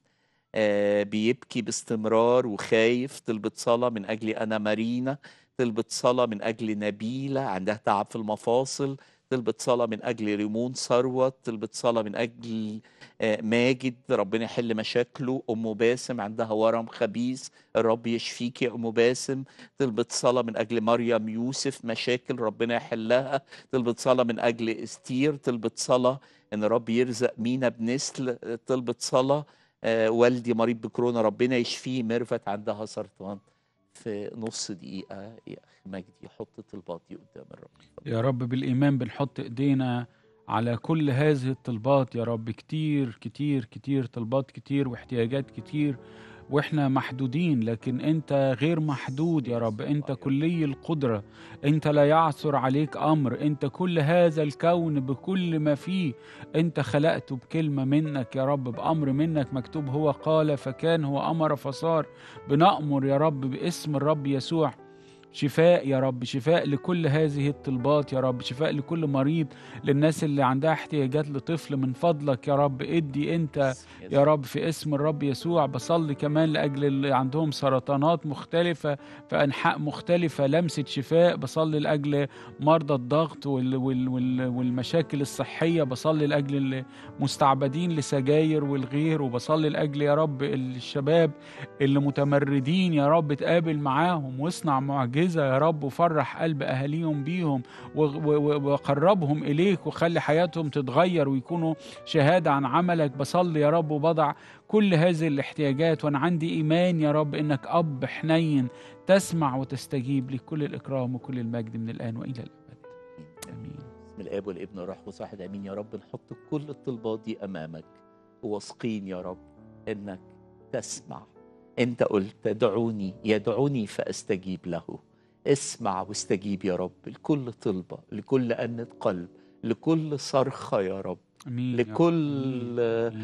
آه، بيبكي باستمرار وخايف طلبة صلاة من أجل أنا مارينا طلبة صلاة من أجل نبيلة عندها تعب في المفاصل طلبة صلاة من أجل ريمون ثروت طلبة صلاة من أجل آه، ماجد ربنا يحل مشاكله أم باسم عندها ورم خبيث الرب يشفيك يا أم باسم طلبة صلاة من أجل مريم يوسف مشاكل ربنا يحلها طلبة صلاة من أجل استير طلبة صلاة إن الرب يرزق مينا بنسل طلبة صلاة آه، والدي مريض بكورونا ربنا يشفيه ميرفت عندها سرطان في نص دقيقة يا أخي مجدي حط طلبات دي قدام الرب يا رب بالإيمان بنحط إيدينا على كل هذه الطلبات يا رب كتير كتير كتير طلبات كتير واحتياجات كتير واحنا محدودين لكن انت غير محدود يا رب انت كلي القدرة انت لا يعثر عليك امر انت كل هذا الكون بكل ما فيه انت خلقته بكلمة منك يا رب بامر منك مكتوب هو قال فكان هو امر فصار بنأمر يا رب باسم الرب يسوع شفاء يا رب شفاء لكل هذه الطلبات يا رب شفاء لكل مريض للناس اللي عندها احتياجات لطفل من فضلك يا رب ادي انت يا رب في اسم الرب يسوع بصلي كمان لأجل اللي عندهم سرطانات مختلفة في أنحاء مختلفة لمسة شفاء بصلي لأجل مرضى الضغط وال وال وال والمشاكل الصحية بصلي لأجل المستعبدين لسجاير والغير وبصلي لأجل يا رب الشباب اللي متمردين يا رب تقابل معاهم واصنع معجزة يا رب وفرح قلب أهاليهم بيهم و- و- وقربهم إليك وخلي حياتهم تتغير ويكونوا شهادة عن عملك بصلي يا رب وبضع كل هذه الاحتياجات وأنا عندي إيمان يا رب إنك أب حنين تسمع وتستجيب لكل الإكرام وكل المجد من الآن وإلى الأبد آمين باسم الاب والابن والروح القدس واحد امين يا رب نحط كل الطلبات دي امامك واثقين يا رب انك تسمع انت قلت دعوني يدعوني فاستجيب له اسمع واستجيب يا رب لكل طلبه لكل انه قلب لكل صرخه يا رب آمين يا رب. لكل آمين.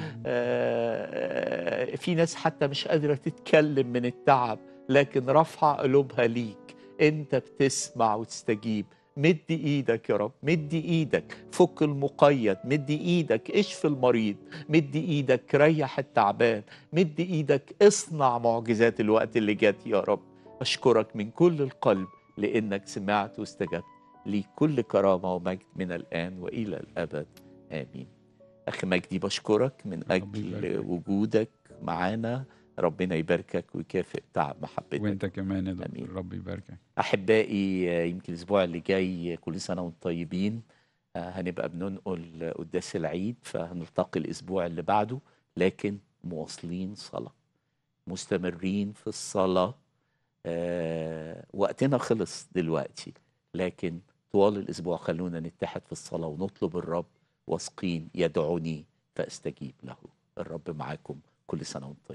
آه، في ناس حتى مش قادرة تتكلم من التعب لكن رفع قلوبها ليك انت بتسمع وتستجيب مد ايدك يا رب مد ايدك فك المقيد مد ايدك اشف المريض مد ايدك ريح التعبان مد ايدك اصنع معجزات الوقت اللي جات يا رب اشكرك من كل القلب لانك سمعت واستجبت ليك كل كرامه ومجد من الان والى الابد امين اخي مجدي بشكرك من رب اجل يباركك. وجودك معانا ربنا يباركك ويكافئ تعب محبتك وانت كمان يا دكتور آمين. رب يباركك احبائي آه، يمكن الاسبوع اللي جاي كل سنه وانتم طيبين آه، هنبقى بننقل قداس العيد فهنلتقي الاسبوع اللي بعده لكن مواصلين صلاه مستمرين في الصلاه آه، وقتنا خلص دلوقتي لكن طوال الاسبوع خلونا نتحد في الصلاه ونطلب الرب واثقين يدعوني فاستجيب له الرب معاكم كل سنه وانتم طيبين